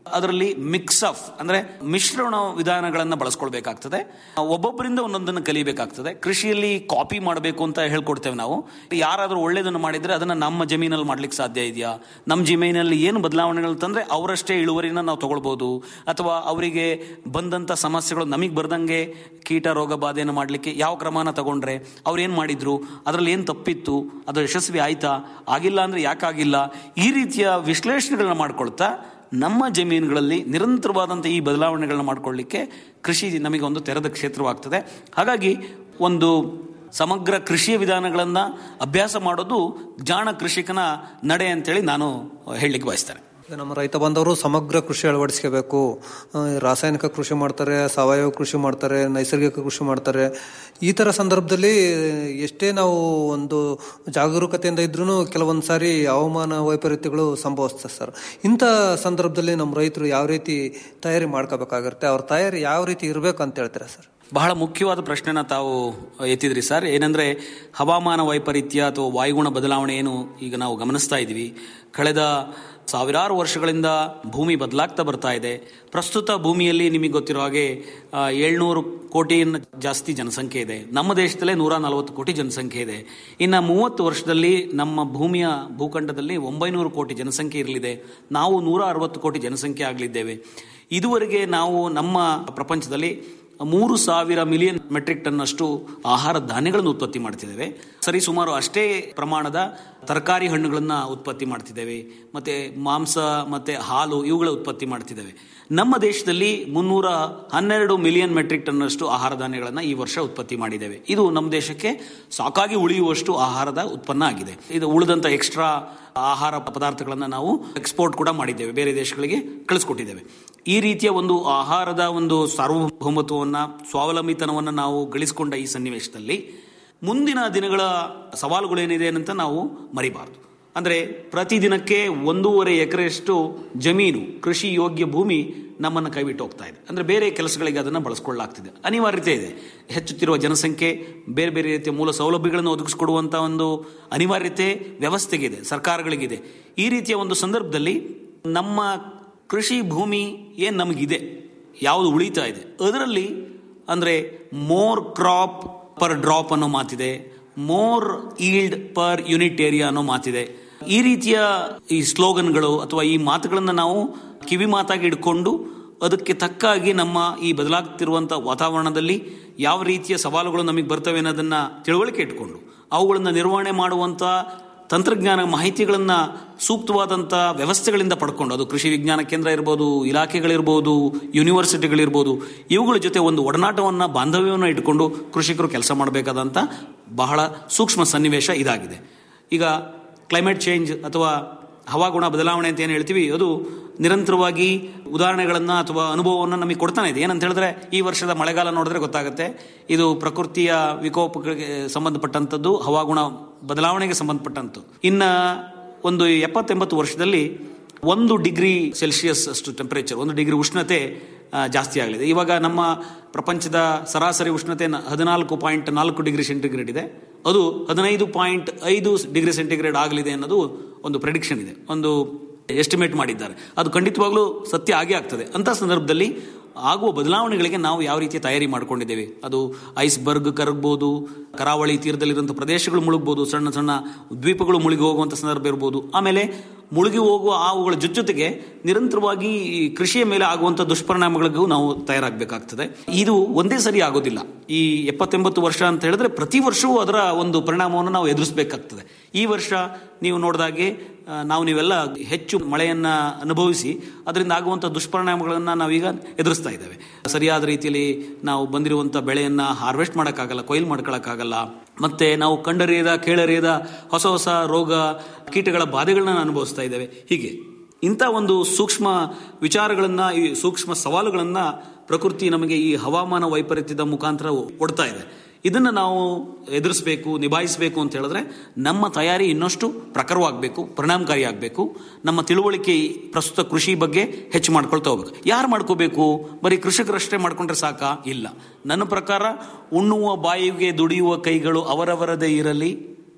ಅದರಲ್ಲಿ ಮಿಕ್ಸ್ ಆಫ್ ಅಂದ್ರೆ ಮಿಶ್ರಣ ವಿಧಾನಗಳನ್ನ ಬಳಸ್ಕೊಳ್ಬೇಕಾಗ್ತದೆ ಒಬ್ಬೊಬ್ಬರಿಂದ ಒಂದೊಂದನ್ನು ಕಲಿಬೇಕಾಗ್ತದೆ ಕೃಷಿಯಲ್ಲಿ ಕಾಪಿ ಮಾಡಬೇಕು ಅಂತ ಹೇಳ್ಕೊಡ್ತೇವೆ ನಾವು ಯಾರಾದರೂ ಒಳ್ಳೇದನ್ನು ಮಾಡಿದ್ರೆ ಅದನ್ನ ನಮ್ಮ ಜಮೀನಲ್ಲಿ ಮಾಡ್ಲಿಕ್ಕೆ ಸಾಧ್ಯ ಇದೆಯಾ ನಮ್ಮ ಜಮೀನಲ್ಲಿ ಏನು ಬದಲಾವಣೆಗಳು ತಂದ್ರೆ ಅವರಷ್ಟೇ ಇಳುವರಿನ ನಾವು ತಗೊಳ್ಬಹುದು ಅಥವಾ ಅವರಿಗೆ ಬಂದಂತ ಸಮಸ್ಯೆಗಳು ನಮಗೆ ಬರ್ದಂಗೆ ಕೀಟ ರೋಗ ಬಾಧೆಯನ್ನು ಮಾಡಲಿಕ್ಕೆ ಯಾವ ಕ್ರಮನ ತಗೊಂಡ್ರೆ ಅವ್ರು ಏನು ಮಾಡಿದ್ರು ಅದರಲ್ಲಿ ಏನು ತಪ್ಪಿತ್ತು ಅದು ಯಶಸ್ವಿ ಆಯ್ತಾ ಆಗಿಲ್ಲ ಅಂದ್ರೆ ಯಾಕಾಗಿಲ್ಲ ಈ ರೀತಿಯ ವಿಶ್ಲೇಷಣೆಗಳನ್ನ ಮಾಡ್ಕೊಳ್ತಾ ನಮ್ಮ ಜಮೀನುಗಳಲ್ಲಿ ನಿರಂತರವಾದಂಥ ಈ ಬದಲಾವಣೆಗಳನ್ನ ಮಾಡ್ಕೊಳ್ಳಿಕ್ಕೆ ಕೃಷಿ ನಮಗೆ ಒಂದು ತೆರೆದ ಕ್ಷೇತ್ರವಾಗ್ತದೆ ಹಾಗಾಗಿ ಒಂದು ಸಮಗ್ರ ಕೃಷಿಯ ವಿಧಾನಗಳನ್ನ ಅಭ್ಯಾಸ ಮಾಡೋದು ಜಾಣ ಕೃಷಿಕನ ನಡೆ ಅಂತೇಳಿ ನಾನು ಹೇಳಲಿಕ್ಕೆ ಬಯಸ್ತೇನೆ ನಮ್ಮ ರೈತ ಬಾಂಧವರು ಸಮಗ್ರ ಕೃಷಿ ಅಳವಡಿಸ್ಕೋಬೇಕು ಆ, ರಾಸಾಯನಿಕ ಕೃಷಿ ಮಾಡ್ತಾರೆ ಸಾವಯವ ಕೃಷಿ ಮಾಡ್ತಾರೆ ನೈಸರ್ಗಿಕ ಕೃಷಿ ಮಾಡ್ತಾರೆ ಈ ತರ ಸಂದರ್ಭದಲ್ಲಿ ಎಷ್ಟೇ ನಾವು ಒಂದು ಜಾಗರೂಕತೆಯಿಂದ ಇದ್ರೂ ಕೆಲವೊಂದು ಸಾರಿ ಹವಾಮಾನ ವೈಪರೀತ್ಯಗಳು ಸಂಭವಿಸ್ತದೆ ಸರ್ ಇಂಥ ಸಂದರ್ಭದಲ್ಲಿ ನಮ್ಮ ರೈತರು ಯಾವ ರೀತಿ ತಯಾರಿ ಮಾಡ್ಕೋಬೇಕಾಗಿರುತ್ತೆ ಅವ್ರ ತಯಾರಿ ಯಾವ ರೀತಿ ಇರಬೇಕು ಅಂತ ಹೇಳ್ತೀರಾ ಸರ್ ಬಹಳ ಮುಖ್ಯವಾದ ಪ್ರಶ್ನೆನ ತಾವು ಎತ್ತಿದ್ರಿ ಸರ್ ಏನಂದ್ರೆ ಹವಾಮಾನ ವೈಪರೀತ್ಯ ಅಥವಾ ವಾಯುಗುಣ ಬದಲಾವಣೆ ಏನು ಈಗ ನಾವು ಗಮನಿಸ್ತಾ ಇದ್ದೀವಿ ಕಳೆದ ಸಾವಿರಾರು ವರ್ಷಗಳಿಂದ ಭೂಮಿ ಬದಲಾಗ್ತಾ ಬರ್ತಾ ಇದೆ ಪ್ರಸ್ತುತ ಭೂಮಿಯಲ್ಲಿ ನಿಮಗೆ ಗೊತ್ತಿರೋ ಹಾಗೆ ಏಳ್ನೂರು ಕೋಟಿಯನ್ನು ಜಾಸ್ತಿ ಜನಸಂಖ್ಯೆ ಇದೆ ನಮ್ಮ ದೇಶದಲ್ಲೇ ನೂರ ನಲವತ್ತು ಕೋಟಿ ಜನಸಂಖ್ಯೆ ಇದೆ ಇನ್ನು ಮೂವತ್ತು ವರ್ಷದಲ್ಲಿ ನಮ್ಮ ಭೂಮಿಯ ಭೂಖಂಡದಲ್ಲಿ ಒಂಬೈನೂರು ಕೋಟಿ ಜನಸಂಖ್ಯೆ ಇರಲಿದೆ ನಾವು ನೂರ ಅರವತ್ತು ಕೋಟಿ ಜನಸಂಖ್ಯೆ ಆಗಲಿದ್ದೇವೆ ಇದುವರೆಗೆ ನಾವು ನಮ್ಮ ಪ್ರಪಂಚದಲ್ಲಿ ಮೂರು ಸಾವಿರ ಮಿಲಿಯನ್ ಮೆಟ್ರಿಕ್ ಟನ್ ಅಷ್ಟು ಆಹಾರ ಧಾನ್ಯಗಳನ್ನು ಉತ್ಪತ್ತಿ ಮಾಡ್ತಿದ್ದೇವೆ ಸರಿ ಸುಮಾರು ಅಷ್ಟೇ ಪ್ರಮಾಣದ ತರಕಾರಿ ಹಣ್ಣುಗಳನ್ನ ಉತ್ಪತ್ತಿ ಮಾಡ್ತಿದ್ದೇವೆ ಮತ್ತೆ ಮಾಂಸ ಮತ್ತೆ ಹಾಲು ಇವುಗಳ ಉತ್ಪತ್ತಿ ಮಾಡ್ತಿದ್ದೇವೆ ನಮ್ಮ ದೇಶದಲ್ಲಿ ಮುನ್ನೂರ ಹನ್ನೆರಡು ಮಿಲಿಯನ್ ಮೆಟ್ರಿಕ್ ಟನ್ ಅಷ್ಟು ಆಹಾರ ಧಾನ್ಯಗಳನ್ನ ಈ ವರ್ಷ ಉತ್ಪತ್ತಿ ಮಾಡಿದ್ದೇವೆ ಇದು ನಮ್ಮ ದೇಶಕ್ಕೆ ಸಾಕಾಗಿ ಉಳಿಯುವಷ್ಟು ಆಹಾರದ ಉತ್ಪನ್ನ ಆಗಿದೆ ಇದು ಉಳಿದಂತ ಎಕ್ಸ್ಟ್ರಾ ಆಹಾರ ಪದಾರ್ಥಗಳನ್ನ ನಾವು ಎಕ್ಸ್ಪೋರ್ಟ್ ಕೂಡ ಮಾಡಿದ್ದೇವೆ ಬೇರೆ ದೇಶಗಳಿಗೆ ಕಳಿಸ್ಕೊಟ್ಟಿದ್ದೇವೆ ಈ ರೀತಿಯ ಒಂದು ಆಹಾರದ ಒಂದು ಸಾರ್ವಭೌಮತ್ವವನ್ನ ಸ್ವಾವಲಂಬಿತನವನ್ನು ನಾವು ಗಳಿಸಿಕೊಂಡ ಈ ಸನ್ನಿವೇಶದಲ್ಲಿ ಮುಂದಿನ ದಿನಗಳ ಸವಾಲುಗಳೇನಿದೆ ಅಂತ ನಾವು ಮರಿಬಾರದು ಅಂದ್ರೆ ಪ್ರತಿದಿನಕ್ಕೆ ಒಂದೂವರೆ ಎಕರೆಯಷ್ಟು ಜಮೀನು ಕೃಷಿ ಯೋಗ್ಯ ಭೂಮಿ ನಮ್ಮನ್ನು ಕೈಬಿಟ್ಟು ಹೋಗ್ತಾ ಇದೆ ಅಂದ್ರೆ ಬೇರೆ ಕೆಲಸಗಳಿಗೆ ಅದನ್ನು ಬಳಸ್ಕೊಳ್ಳಲಾಗ್ತಿದೆ ಅನಿವಾರ್ಯತೆ ಇದೆ ಹೆಚ್ಚುತ್ತಿರುವ ಜನಸಂಖ್ಯೆ ಬೇರೆ ಬೇರೆ ರೀತಿಯ ಮೂಲ ಸೌಲಭ್ಯಗಳನ್ನು ಒದಗಿಸಿಕೊಡುವಂತ ಒಂದು ಅನಿವಾರ್ಯತೆ ವ್ಯವಸ್ಥೆಗಿದೆ ಸರ್ಕಾರಗಳಿಗಿದೆ ಈ ರೀತಿಯ ಒಂದು ಸಂದರ್ಭದಲ್ಲಿ ನಮ್ಮ ಕೃಷಿ ಭೂಮಿ ಏನು ನಮಗಿದೆ ಯಾವುದು ಉಳಿತಾ ಇದೆ ಅದರಲ್ಲಿ ಅಂದರೆ ಮೋರ್ ಕ್ರಾಪ್ ಪರ್ ಡ್ರಾಪ್ ಅನ್ನೋ ಮಾತಿದೆ more yield per unit area ಅನ್ನೋ ಮಾತಿದೆ ಈ ರೀತಿಯ ಈ ಸ್ಲೋಗನ್ಗಳು ಅಥವಾ ಈ ಮಾತುಗಳನ್ನು ನಾವು ಕಿವಿ ಮಾತಾಗಿ ಇಟ್ಕೊಂಡು ಅದಕ್ಕೆ ತಕ್ಕಾಗಿ ನಮ್ಮ ಈ ಬದಲಾಗ್ತಿರುವಂಥ ವಾತಾವರಣದಲ್ಲಿ ಯಾವ ರೀತಿಯ ಸವಾಲುಗಳು ನಮಗೆ ಬರ್ತವೆ ಅನ್ನೋದನ್ನ ತಿಳುವಳಿಕೆ ಇಟ್ಕೊಂಡು ಅವುಗಳನ್ನು ನಿರ್ವಹಣೆ ಮಾಡುವಂಥ ತಂತ್ರಜ್ಞಾನ ಮಾಹಿತಿಗಳನ್ನ ಸೂಕ್ತವಾದಂಥ ವ್ಯವಸ್ಥೆಗಳಿಂದ ಪಡ್ಕೊಂಡು ಅದು ಕೃಷಿ ವಿಜ್ಞಾನ ಕೇಂದ್ರ ಇರ್ಬೋದು ಇಲಾಖೆಗಳಿರ್ಬೋದು ಯೂನಿವರ್ಸಿಟಿಗಳಿರ್ಬೋದು ಇವುಗಳ ಜೊತೆ ಒಂದು ಒಡನಾಟವನ್ನು ಬಾಂಧವ್ಯವನ್ನು ಇಟ್ಕೊಂಡು ಕೃಷಿಕರು ಕೆಲಸ ಮಾಡಬೇಕಾದಂಥ ಬಹಳ ಸೂಕ್ಷ್ಮ ಸನ್ನಿವೇಶ ಇದಾಗಿದೆ ಈಗ ಕ್ಲೈಮೇಟ್ ಚೇಂಜ್ ಅಥವಾ ಹವಾಗುಣ ಬದಲಾವಣೆ ಅಂತ ಏನು ಹೇಳ್ತೀವಿ ಅದು ನಿರಂತರವಾಗಿ ಉದಾಹರಣೆಗಳನ್ನು ಅಥವಾ ಅನುಭವವನ್ನು ನಮಗೆ ಕೊಡ್ತಾನೆ ಇದೆ ಏನಂತ ಹೇಳಿದ್ರೆ ಈ ವರ್ಷದ ಮಳೆಗಾಲ ನೋಡಿದ್ರೆ ಗೊತ್ತಾಗುತ್ತೆ ಇದು ಪ್ರಕೃತಿಯ ವಿಕೋಪಗಳಿಗೆ ಸಂಬಂಧಪಟ್ಟಂಥದ್ದು ಹವಾಗುಣ ಬದಲಾವಣೆಗೆ ಸಂಬಂಧಪಟ್ಟಂತು ಇನ್ನು ಒಂದು ಎಪ್ಪತ್ತೆಂಬತ್ತು ವರ್ಷದಲ್ಲಿ ಒಂದು ಡಿಗ್ರಿ ಸೆಲ್ಸಿಯಸ್ ಅಷ್ಟು ಟೆಂಪರೇಚರ್ ಒಂದು ಡಿಗ್ರಿ ಉಷ್ಣತೆ ಆ, ಜಾಸ್ತಿ ಆಗಲಿದೆ ಇವಾಗ ನಮ್ಮ ಪ್ರಪಂಚದ ಸರಾಸರಿ ಉಷ್ಣತೆ ನ- ಹದಿನಾಲ್ಕು ಪಾಯಿಂಟ್ ನಾಲ್ಕು ಡಿಗ್ರಿ ಸೆಂಟಿಗ್ರೇಡ್ ಇದೆ ಅದು ಹದಿನೈದು ಪಾಯಿಂಟ್ ಐದು ಡಿಗ್ರಿ ಸೆಂಟಿಗ್ರೇಡ್ ಆಗಲಿದೆ ಅನ್ನೋದು ಒಂದು ಪ್ರೆಡಿಕ್ಷನ್ ಇದೆ ಒಂದು ಎಸ್ಟಿಮೇಟ್ ಮಾಡಿದ್ದಾರೆ ಅದು ಖಂಡಿತವಾಗ್ಲೂ ಸತ್ಯ ಆಗೇ ಆಗ್ತದೆ ಅಂತ ಸಂದರ್ಭದಲ್ಲಿ ಆಗುವ ಬದಲಾವಣೆಗಳಿಗೆ ನಾವು ಯಾವ ರೀತಿಯ ತಯಾರಿ ಮಾಡ್ಕೊಂಡಿದ್ದೇವೆ ಅದು ಐಸ್ಬರ್ಗ್ ಕರಗ್ಬೋದು ಕರಾವಳಿ ತೀರದಲ್ಲಿರುವಂಥ ಪ್ರದೇಶಗಳು ಮುಳುಗ್ಬೋದು ಸಣ್ಣ ಸಣ್ಣ ದ್ವೀಪಗಳು ಮುಳುಗಿ ಹೋಗುವಂಥ ಸಂದರ್ಭ ಇರ್ಬೋದು ಆಮೇಲೆ ಮುಳುಗಿ ಹೋಗುವ ಅವುಗಳ ಜೊತೆಗೆ ನಿರಂತರವಾಗಿ ಈ ಕೃಷಿಯ ಮೇಲೆ ಆಗುವಂಥ ದುಷ್ಪರಿಣಾಮಗಳಿಗೂ ನಾವು ತಯಾರಾಗಬೇಕಾಗ್ತದೆ ಇದು ಒಂದೇ ಸರಿ ಆಗೋದಿಲ್ಲ ಈ ಎಪ್ಪತ್ತೆಂಬತ್ತು ವರ್ಷ ಅಂತ ಹೇಳಿದ್ರೆ ಪ್ರತಿ ವರ್ಷವೂ ಅದರ ಒಂದು ಪರಿಣಾಮವನ್ನು ನಾವು ಎದುರಿಸಬೇಕಾಗ್ತದೆ ಈ ವರ್ಷ ನೀವು ನೋಡಿದಾಗೆ ಆ, ನಾವು ನೀವೆಲ್ಲ ಹೆಚ್ಚು ಮಳೆಯನ್ನ ಅನುಭವಿಸಿ ಅದರಿಂದ ಆಗುವಂಥ ದುಷ್ಪರಿಣಾಮಗಳನ್ನು ನಾವೀಗ ಎದುರಿಸ್ತಾ ಇದ್ದೇವೆ ಸರಿಯಾದ ರೀತಿಯಲ್ಲಿ ನಾವು ಬಂದಿರುವಂಥ ಬೆಳೆಯನ್ನ ಹಾರ್ವೆಸ್ಟ್ ಮಾಡೋಕ್ಕಾಗಲ್ಲ ಕೊಯ್ಲು ಮಾಡ್ಕೊಳ್ಳೋಕ್ಕಾಗಲ್ಲ ಮತ್ತೆ ನಾವು ಕಂಡರಿಯದ ಕೇಳರಿಯದ ಹೊಸ ಹೊಸ ರೋಗ ಕೀಟಗಳ ಬಾಧೆಗಳನ್ನ ಅನುಭವಿಸ್ತಾ ಇದ್ದೇವೆ ಹೀಗೆ ಇಂಥ ಒಂದು ಸೂಕ್ಷ್ಮ ವಿಚಾರಗಳನ್ನ ಈ ಸೂಕ್ಷ್ಮ ಸವಾಲುಗಳನ್ನ ಪ್ರಕೃತಿ ನಮಗೆ ಈ ಹವಾಮಾನ ವೈಪರೀತ್ಯದ ಮುಖಾಂತರ ಕೊಡ್ತಾ ಇದೆ ಇದನ್ನು ನಾವು ಎದುರಿಸಬೇಕು ನಿಭಾಯಿಸಬೇಕು ಅಂತ ಹೇಳಿದ್ರೆ ನಮ್ಮ ತಯಾರಿ ಇನ್ನಷ್ಟು ಪ್ರಖರವಾಗಬೇಕು ಪರಿಣಾಮಕಾರಿ ಆಗಬೇಕು ನಮ್ಮ ತಿಳುವಳಿಕೆ ಈ ಪ್ರಸ್ತುತ ಕೃಷಿ ಬಗ್ಗೆ ಹೆಚ್ಚು ಮಾಡ್ಕೊಳ್ತಾ ಹೋಗ್ಬೇಕು ಯಾರು ಮಾಡ್ಕೋಬೇಕು ಬರೀ ಕೃಷಿಕರಷ್ಟೇ ಮಾಡ್ಕೊಂಡ್ರೆ ಸಾಕಾ ಇಲ್ಲ ನನ್ನ ಪ್ರಕಾರ ಉಣ್ಣುವ ಬಾಯಿಗೆ ದುಡಿಯುವ ಕೈಗಳು ಅವರವರದೇ ಇರಲಿ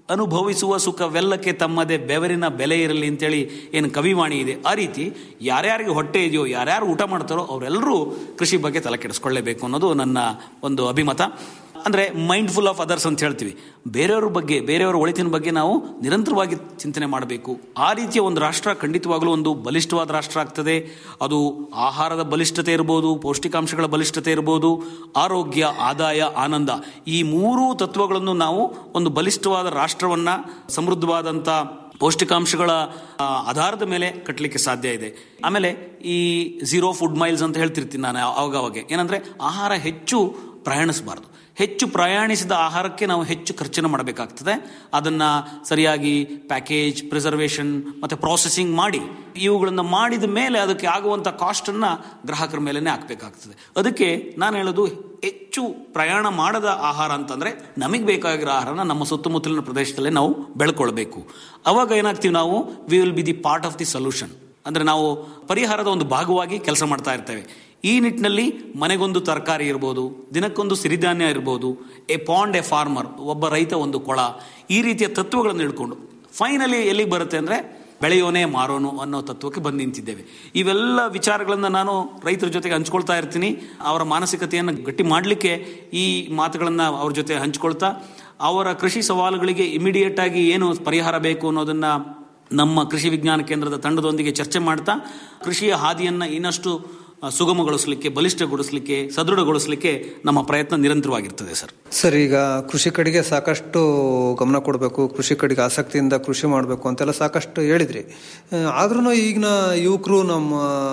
ಅನುಭವಿಸುವ ಸುಖವೆಲ್ಲಕ್ಕೆ ತಮ್ಮದೇ ಬೆವರಿನ ಬೆಲೆ ಇರಲಿ ಅಂತೇಳಿ ಏನು ಕವಿವಾಣಿ ಇದೆ ಆ ರೀತಿ ಯಾರ್ಯಾರಿಗೆ ಹೊಟ್ಟೆ ಇದೆಯೋ ಯಾರ್ಯಾರು ಊಟ ಮಾಡ್ತಾರೋ ಅವರೆಲ್ಲರೂ ಕೃಷಿ ಬಗ್ಗೆ ತಲೆ ಕೆಡಿಸ್ಕೊಳ್ಳೇಬೇಕು ಅನ್ನೋದು ನನ್ನ ಒಂದು ಅಭಿಮತ ಅಂದರೆ ಮೈಂಡ್ಫುಲ್ ಆಫ್ ಅದರ್ಸ್ ಅಂತ ಹೇಳ್ತೀವಿ ಬೇರೆಯವ್ರ ಬಗ್ಗೆ ಬೇರೆಯವರ ಒಳಿತಿನ ಬಗ್ಗೆ ನಾವು ನಿರಂತರವಾಗಿ ಚಿಂತನೆ ಮಾಡಬೇಕು ಆ ರೀತಿಯ ಒಂದು ರಾಷ್ಟ್ರ ಖಂಡಿತವಾಗಲೂ ಒಂದು ಬಲಿಷ್ಠವಾದ ರಾಷ್ಟ್ರ ಆಗ್ತದೆ ಅದು ಆಹಾರದ ಬಲಿಷ್ಠತೆ ಇರ್ಬೋದು ಪೌಷ್ಟಿಕಾಂಶಗಳ ಬಲಿಷ್ಠತೆ ಇರ್ಬೋದು ಆರೋಗ್ಯ ಆದಾಯ ಆನಂದ ಈ ಮೂರೂ ತತ್ವಗಳನ್ನು ನಾವು ಒಂದು ಬಲಿಷ್ಠವಾದ ರಾಷ್ಟ್ರವನ್ನ ಸಮೃದ್ಧವಾದಂಥ ಪೌಷ್ಟಿಕಾಂಶಗಳ ಆ, ಆಧಾರದ ಮೇಲೆ ಕಟ್ಟಲಿಕ್ಕೆ ಸಾಧ್ಯ ಇದೆ ಆಮೇಲೆ ಈ ಝೀರೋ ಫುಡ್ ಮೈಲ್ಸ್ ಅಂತ ಹೇಳ್ತಿರ್ತೀನಿ ನಾನು ಅವಾಗ ಅವಾಗ ಏನಂದ್ರೆ ಆಹಾರ ಹೆಚ್ಚು ಪ್ರಯಾಣಿಸಬಾರ್ದು ಹೆಚ್ಚು ಪ್ರಯಾಣಿಸಿದ ಆಹಾರಕ್ಕೆ ನಾವು ಹೆಚ್ಚು ಖರ್ಚನ್ನು ಮಾಡಬೇಕಾಗ್ತದೆ ಅದನ್ನ ಸರಿಯಾಗಿ ಪ್ಯಾಕೇಜ್ ಪ್ರಿಸರ್ವೇಷನ್ ಮತ್ತೆ ಪ್ರಾಸೆಸಿಂಗ್ ಮಾಡಿ ಇವುಗಳನ್ನ ಮಾಡಿದ ಮೇಲೆ ಅದಕ್ಕೆ ಆಗುವಂಥ ಕಾಸ್ಟನ್ನು ಗ್ರಾಹಕರ ಮೇಲೇ ಹಾಕಬೇಕಾಗ್ತದೆ ಅದಕ್ಕೆ ನಾನು ಹೇಳೋದು ಹೆಚ್ಚು ಪ್ರಯಾಣ ಮಾಡದ ಆಹಾರ ಅಂತಂದ್ರೆ ನಮಗೆ ಬೇಕಾಗಿರೋ ಆಹಾರನ ನಮ್ಮ ಸುತ್ತಮುತ್ತಲಿನ ಪ್ರದೇಶದಲ್ಲೇ ನಾವು ಬೆಳ್ಕೊಳ್ಬೇಕು ಅವಾಗ ಏನಾಗ್ತೀವಿ ನಾವು we will be the part of the solution ಅಂದ್ರೆ ನಾವು ಪರಿಹಾರದ ಒಂದು ಭಾಗವಾಗಿ ಕೆಲಸ ಮಾಡ್ತಾ ಇರ್ತೇವೆ ಈ ನಿಟ್ಟಿನಲ್ಲಿ ಮನೆಗೊಂದು ತರಕಾರಿ ಇರ್ಬೋದು ದಿನಕ್ಕೊಂದು ಸಿರಿಧಾನ್ಯ ಇರ್ಬೋದು ಎ ಪಾಂಡ್ ಎ ಫಾರ್ಮರ್ ಒಬ್ಬ ರೈತ ಒಂದು ಕೊಳ ಈ ರೀತಿಯ ತತ್ವಗಳನ್ನು ಹಿಡ್ಕೊಂಡು ಫೈನಲಿ ಎಲ್ಲಿಗೆ ಬರುತ್ತೆ ಅಂದ್ರೆ ಬೆಳೆಯೋನೇ ಮಾರೋನು ಅನ್ನೋ ತತ್ವಕ್ಕೆ ಬಂದು ನಿಂತಿದ್ದೇವೆ ಇವೆಲ್ಲ ವಿಚಾರಗಳನ್ನು ನಾನು ರೈತರ ಜೊತೆಗೆ ಹಂಚ್ಕೊಳ್ತಾ ಇರ್ತೀನಿ ಅವರ ಮಾನಸಿಕತೆಯನ್ನು ಗಟ್ಟಿ ಮಾಡಲಿಕ್ಕೆ ಈ ಮಾತುಗಳನ್ನು ಅವ್ರ ಜೊತೆ ಹಂಚ್ಕೊಳ್ತಾ ಅವರ ಕೃಷಿ ಸವಾಲುಗಳಿಗೆ ಇಮಿಡಿಯೇಟ್ ಆಗಿ ಏನು ಪರಿಹಾರ ಬೇಕು ಅನ್ನೋದನ್ನ ನಮ್ಮ ಕೃಷಿ ವಿಜ್ಞಾನ ಕೇಂದ್ರದ ತಂಡದೊಂದಿಗೆ ಚರ್ಚೆ ಮಾಡ್ತಾ ಕೃಷಿಯ ಹಾದಿಯನ್ನು ಇನ್ನಷ್ಟು ಆ, ಸುಗಮಗೊಳಿಸಲಿಕ್ಕೆ ಬಲಿಷ್ಠಗೊಳಿಸಲಿಕ್ಕೆ ಸದೃಢಗೊಳಿಸಲಿಕ್ಕೆ ನಮ್ಮ ಪ್ರಯತ್ನ ನಿರಂತರವಾಗಿರ್ತದೆ ಸರ್ ಸರ್ ಈಗ ಕೃಷಿ ಕಡೆಗೆ ಸಾಕಷ್ಟು ಗಮನ ಕೊಡಬೇಕು ಕೃಷಿ ಕಡೆಗೆ ಆಸಕ್ತಿಯಿಂದ ಕೃಷಿ ಮಾಡಬೇಕು ಅಂತೆಲ್ಲ ಸಾಕಷ್ಟು ಹೇಳಿದ್ರಿ ಆದ್ರೂ ಈಗಿನ ಯುವಕರು ನಮ್ಮ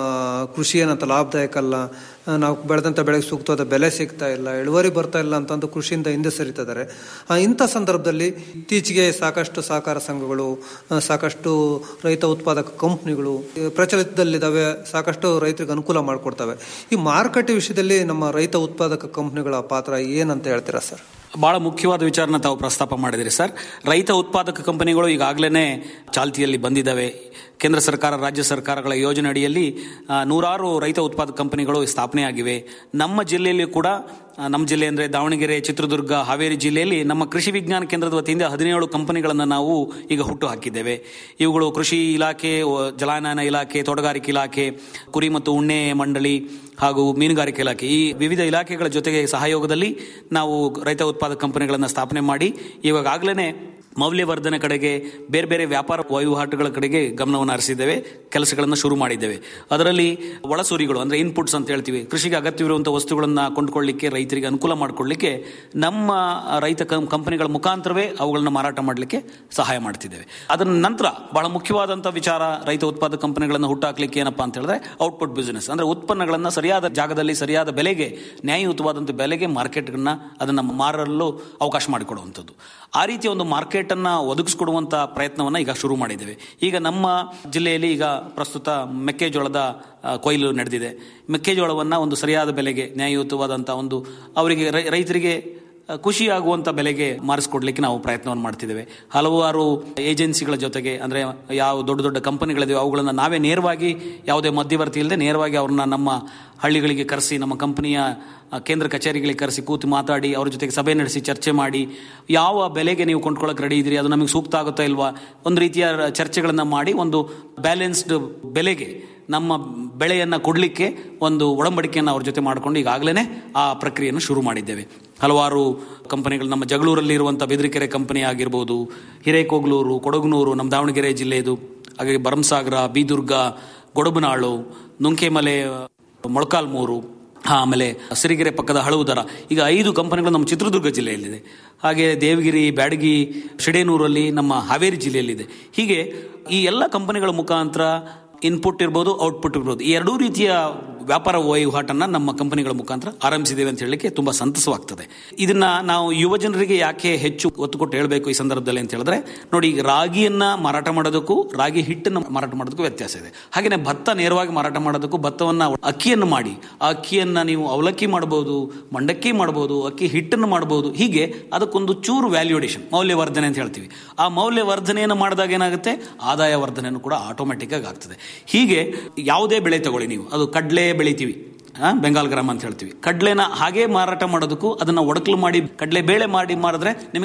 ಕೃಷಿ ಏನಂತ ಲಾಭದಾಯಕ ಅಲ್ಲ ಆ, ನಾವು ಬೆಳೆದಂಥ ಬೆಳೆಗೆ ಸೂಕ್ತವಾದ ಬೆಲೆ ಸಿಗ್ತಾ ಇಲ್ಲ ಇಳುವರಿ ಬರ್ತಾ ಇಲ್ಲ ಅಂತಂದು ಕೃಷಿಯಿಂದ ಹಿಂದೆ ಸರಿತಿದ್ದಾರೆ ಆ, ಇಂಥ ಸಂದರ್ಭದಲ್ಲಿ ಇತ್ತೀಚೆಗೆ ಸಾಕಷ್ಟು ಸಹಕಾರ ಸಂಘಗಳು ಆ, ಸಾಕಷ್ಟು ರೈತ ಉತ್ಪಾದಕ ಕಂಪ್ನಿಗಳು ಪ್ರಚಲಿತದಲ್ಲಿದ್ದಾವೆ ಸಾಕಷ್ಟು ರೈತರಿಗೆ ಅನುಕೂಲ ಮಾಡಿಕೊಡ್ತವೆ ಈ ಮಾರುಕಟ್ಟೆ ವಿಷಯದಲ್ಲಿ ನಮ್ಮ ರೈತ ಉತ್ಪಾದಕ ಕಂಪ್ನಿಗಳ ಪಾತ್ರ ಏನಂತ ಹೇಳ್ತೀರಾ ಸರ್ ಬಹಳ ಮುಖ್ಯವಾದ ವಿಚಾರನ ತಾವು ಪ್ರಸ್ತಾಪ ಮಾಡಿದಿರಿ ಸರ್ ರೈತ ಉತ್ಪಾದಕ ಕಂಪನಿಗಳು ಈಗಾಗಲೇ ಚಾಲ್ತಿಯಲ್ಲಿ ಬಂದಿದ್ದಾವೆ ಕೇಂದ್ರ ಸರ್ಕಾರ ರಾಜ್ಯ ಸರ್ಕಾರಗಳ ಯೋಜನೆ ಅಡಿಯಲ್ಲಿ ಆ, ನೂರಾರು ರೈತ ಉತ್ಪಾದಕ ಕಂಪನಿಗಳು ಸ್ಥಾಪನೆಯಾಗಿವೆ ನಮ್ಮ ಜಿಲ್ಲೆಯಲ್ಲಿ ಕೂಡ ಆ, ನಮ್ಮ ಜಿಲ್ಲೆ ಅಂದರೆ ದಾವಣಗೆರೆ ಚಿತ್ರದುರ್ಗ ಹಾವೇರಿ ಜಿಲ್ಲೆಯಲ್ಲಿ ನಮ್ಮ ಕೃಷಿ ವಿಜ್ಞಾನ ಕೇಂದ್ರದ ವತಿಯಿಂದ ಹದಿನೇಳು ಕಂಪನಿಗಳನ್ನು ನಾವು ಈಗ ಹುಟ್ಟು ಹಾಕಿದ್ದೇವೆ ಇವುಗಳು ಕೃಷಿ ಇಲಾಖೆ ಒ- ಜಲಾನಯನ ಇಲಾಖೆ ತೋಟಗಾರಿಕೆ ಇಲಾಖೆ ಕುರಿ ಮತ್ತು ಉಣ್ಣೆ ಮಂಡಳಿ ಹಾಗೂ ಮೀನುಗಾರಿಕೆ ಇಲಾಖೆ ಈ ವಿವಿಧ ಇಲಾಖೆಗಳ ಜೊತೆಗೆ ಸಹಯೋಗದಲ್ಲಿ ನಾವು ರೈತ ಉತ್ಪಾದಕ ಕಂಪನಿಗಳನ್ನು ಸ್ಥಾಪನೆ ಮಾಡಿ ಇವಾಗಲೇ ಮೌಲ್ಯವರ್ಧನೆ ಕಡೆಗೆ ಬೇರೆ ಬೇರೆ ವ್ಯಾಪಾರ ವಹಿವಾಟುಗಳ ಕಡೆಗೆ ಗಮನವನ್ನು ಹರಿಸಿದ್ದೇವೆ ಕೆಲಸಗಳನ್ನು ಶುರು ಮಾಡಿದ್ದೇವೆ ಅದರಲ್ಲಿ ಒಳಸೂರಿಗಳು ಅಂದ್ರೆ ಇನ್ಪುಟ್ಸ್ ಅಂತ ಹೇಳ್ತೀವಿ ಕೃಷಿಗೆ ಅಗತ್ಯವಿರುವಂತಹ ವಸ್ತುಗಳನ್ನು ಕೊಂಡ್ಕೊಳ್ಳಿಕ್ಕೆ ರೈತರಿಗೆ ಅನುಕೂಲ ಮಾಡಿಕೊಳ್ಳಿಕ್ಕೆ ನಮ್ಮ ರೈತ ಕಂ- ಕಂಪನಿಗಳ ಮುಖಾಂತರವೇ ಅವುಗಳನ್ನ ಮಾರಾಟ ಮಾಡಲಿಕ್ಕೆ ಸಹಾಯ ಮಾಡ್ತಿದ್ದೇವೆ ಅದರ ನಂತರ ಬಹಳ ಮುಖ್ಯವಾದಂತಹ ವಿಚಾರ ರೈತ ಉತ್ಪಾದಕ ಕಂಪನಿಗಳನ್ನು ಹುಟ್ಟಾಕ್ಲಿಕ್ಕೆ ಏನಪ್ಪಾ ಅಂತ ಹೇಳಿದ್ರೆ ಔಟ್ಪುಟ್ ಬಿಸಿನೆಸ್ ಅಂದ್ರೆ ಉತ್ಪನ್ನಗಳನ್ನು ಸರಿಯಾದ ಜಾಗದಲ್ಲಿ ಸರಿಯಾದ ಬೆಲೆಗೆ ನ್ಯಾಯಯುತವಾದಂಥ ಬೆಲೆಗೆ ಮಾರ್ಕೆಟ್ಗಳನ್ನ ಅದನ್ನ ಮಾರಲು ಅವಕಾಶ ಮಾಡಿಕೊಡುವಂಥದ್ದು ಆ ರೀತಿಯ ಒಂದು ಮಾರ್ಕೆಟ್ ಅನ್ನ ಒದಗಿಸ್ಕೊಡುವಂತ ಪ್ರಯತ್ನವನ್ನ ಈಗ ಶುರು ಮಾಡಿದ್ದೇವೆ ಈಗ ನಮ್ಮ ಜಿಲ್ಲೆಯಲ್ಲಿ ಈಗ ಪ್ರಸ್ತುತ ಮೆಕ್ಕೆಜೋಳದ ಆ, ಕೊಯ್ಲು ನಡೆದಿದೆ ಮೆಕ್ಕೆಜೋಳವನ್ನ ಒಂದು ಸರಿಯಾದ ಬೆಲೆಗೆ ನ್ಯಾಯಯುತವಾದಂಥ ಒಂದು ಅವರಿಗೆ ರೈ- ರೈತರಿಗೆ ಆ, ಖುಷಿಯಾಗುವಂಥ ಬೆಲೆಗೆ ಮಾರಿಸ್ಕೊಡ್ಲಿಕ್ಕೆ ನಾವು ಪ್ರಯತ್ನವನ್ನು ಮಾಡ್ತಿದ್ದೇವೆ ಹಲವಾರು ಏಜೆನ್ಸಿಗಳ ಜೊತೆಗೆ ಅಂದರೆ ಯಾವ ದೊಡ್ಡ ದೊಡ್ಡ ಕಂಪನಿಗಳಿವೆ ಅವುಗಳನ್ನು ನಾವೇ ನೇರವಾಗಿ ಯಾವುದೇ ಮಧ್ಯವರ್ತಿ ಇಲ್ಲದೆ ನೇರವಾಗಿ ಅವ್ರನ್ನ ನಮ್ಮ ಹಳ್ಳಿಗಳಿಗೆ ಕರೆಸಿ ನಮ್ಮ ಕಂಪನಿಯ ಆ, ಕೇಂದ್ರ ಕಚೇರಿಗಳಿಗೆ ಕರೆಸಿ ಕೂತು ಮಾತಾಡಿ ಅವ್ರ ಜೊತೆಗೆ ಸಭೆ ನಡೆಸಿ ಚರ್ಚೆ ಮಾಡಿ ಯಾವ ಬೆಲೆಗೆ ನೀವು ಕೊಂಡ್ಕೊಳ್ಳೋಕೆ ರೆಡಿ ಇದ್ರಿ ಅದು ನಮಗೆ ಸೂಕ್ತ ಆಗುತ್ತಾ ಇಲ್ವಾ ಒಂದು ರೀತಿಯ ಚರ್ಚೆಗಳನ್ನು ಮಾಡಿ ಒಂದು ಬ್ಯಾಲೆನ್ಸ್ಡ್ ಬೆಲೆಗೆ ನಮ್ಮ ಬೆಳೆಯನ್ನು ಕೊಡಲಿಕ್ಕೆ ಒಂದು ಒಡಂಬಡಿಕೆಯನ್ನು ಅವ್ರ ಜೊತೆ ಮಾಡಿಕೊಂಡು ಈಗಾಗಲೇ ಆ ಪ್ರಕ್ರಿಯೆಯನ್ನು ಶುರು ಮಾಡಿದ್ದೇವೆ ಹಲವಾರು ಕಂಪನಿಗಳು ನಮ್ಮ ಜಗಳೂರಲ್ಲಿ ಇರುವಂಥ ಬೆದರಿಕೆರೆ ಕಂಪನಿ ಆಗಿರ್ಬೋದು ಹಿರೇಕೋಗ್ಲೂರು ಕೊಡಗುನೂರು ನಮ್ಮ ದಾವಣಗೆರೆ ಜಿಲ್ಲೆಯದು ಹಾಗೆ ಭರಮಸಾಗರ ಬೀದುರ್ಗ ಗೊಡಬನಾಳು ನುಂಕೆಮಲೆ ಮೊಳಕಾಲ್ಮೂರು ಹಾ, ಆಮೇಲೆ ಸಿರಿಗೆರೆ ಪಕ್ಕದ ಹಳವುದರ ಈಗ ಐದು ಕಂಪನಿಗಳು ನಮ್ಮ ಚಿತ್ರದುರ್ಗ ಜಿಲ್ಲೆಯಲ್ಲಿದೆ ಹಾಗೆ ದೇವಗಿರಿ ಬ್ಯಾಡಗಿ ಶಿಡೇನೂರಲ್ಲಿ ನಮ್ಮ ಹಾವೇರಿ ಜಿಲ್ಲೆಯಲ್ಲಿದೆ ಹೀಗೆ ಈ ಎಲ್ಲ ಕಂಪನಿಗಳ ಮುಖಾಂತರ ಇನ್ಪುಟ್ ಇರ್ಬೋದು ಔಟ್ಪುಟ್ ಇರ್ಬೋದು ಈ ಎರಡೂ ರೀತಿಯ ವ್ಯಾಪಾರ ವಹಿವಾಟನ್ನ ನಮ್ಮ ಕಂಪನಿಗಳ ಮುಖಾಂತರ ಆರಂಭಿಸಿದ್ದೇವೆ ಅಂತ ಹೇಳಲಿಕ್ಕೆ ತುಂಬಾ ಸಂತಸವಾಗ್ತದೆ ಇದನ್ನ ನಾವು ಯುವ ಜನರಿಗೆ ಯಾಕೆ ಹೆಚ್ಚು ಒತ್ತು ಕೊಟ್ಟು ಹೇಳಬೇಕು ಈ ಸಂದರ್ಭದಲ್ಲಿ ಅಂತ ಹೇಳಿದ್ರೆ ನೋಡಿ ಈಗ ರಾಗಿಯನ್ನ ಮಾರಾಟ ಮಾಡೋದಕ್ಕೂ ರಾಗಿ ಹಿಟ್ಟನ್ನು ಮಾರಾಟ ಮಾಡೋದಕ್ಕೂ ವ್ಯತ್ಯಾಸ ಇದೆ ಹಾಗೆಯೇ ಭತ್ತ ನೇರವಾಗಿ ಮಾರಾಟ ಮಾಡೋದಕ್ಕೂ ಭತ್ತವನ್ನ ಅಕ್ಕಿಯನ್ನು ಮಾಡಿ ಆ ಅಕ್ಕಿಯನ್ನ ನೀವು ಅವಲಕ್ಕಿ ಮಾಡಬಹುದು ಮಂಡಕ್ಕಿ ಮಾಡಬಹುದು ಅಕ್ಕಿ ಹಿಟ್ಟನ್ನು ಮಾಡಬಹುದು ಹೀಗೆ ಅದಕ್ಕೊಂದು ಚೂರು ವ್ಯಾಲ್ಯೂಡೇಷನ್ ಮೌಲ್ಯವರ್ಧನೆ ಅಂತ ಹೇಳ್ತೀವಿ ಆ ಮೌಲ್ಯವರ್ಧನೆಯನ್ನು ಮಾಡಿದಾಗ ಏನಾಗುತ್ತೆ ಆದಾಯ ವರ್ಧನೆಯನ್ನು ಕೂಡ ಆಟೋಮೆಟಿಕ್ ಆಗಿ ಆಗ್ತದೆ ಹೀಗೆ ಯಾವುದೇ ಬೆಳೆ ತಗೊಳ್ಳಿ ನೀವು ಅದು ಕಡಲೆ ಬೆಳಿತೀವಿ ಆ, ಬೆಂಗಾಲ್ ಗ್ರಾಮ ಅಂತ ಹೇಳ್ತೀವಿ ಕಡ್ಲೆನ ಹಾಗೆ ಮಾರಾಟ ಮಾಡೋದಕ್ಕೂ ಅದನ್ನ ಒಡಕಲು ಮಾಡಿ ಕಡಲೆ ಬೇಳೆ ಮಾಡಿ ಮಾರಿದ್ರೆ ನಿಮಗೆ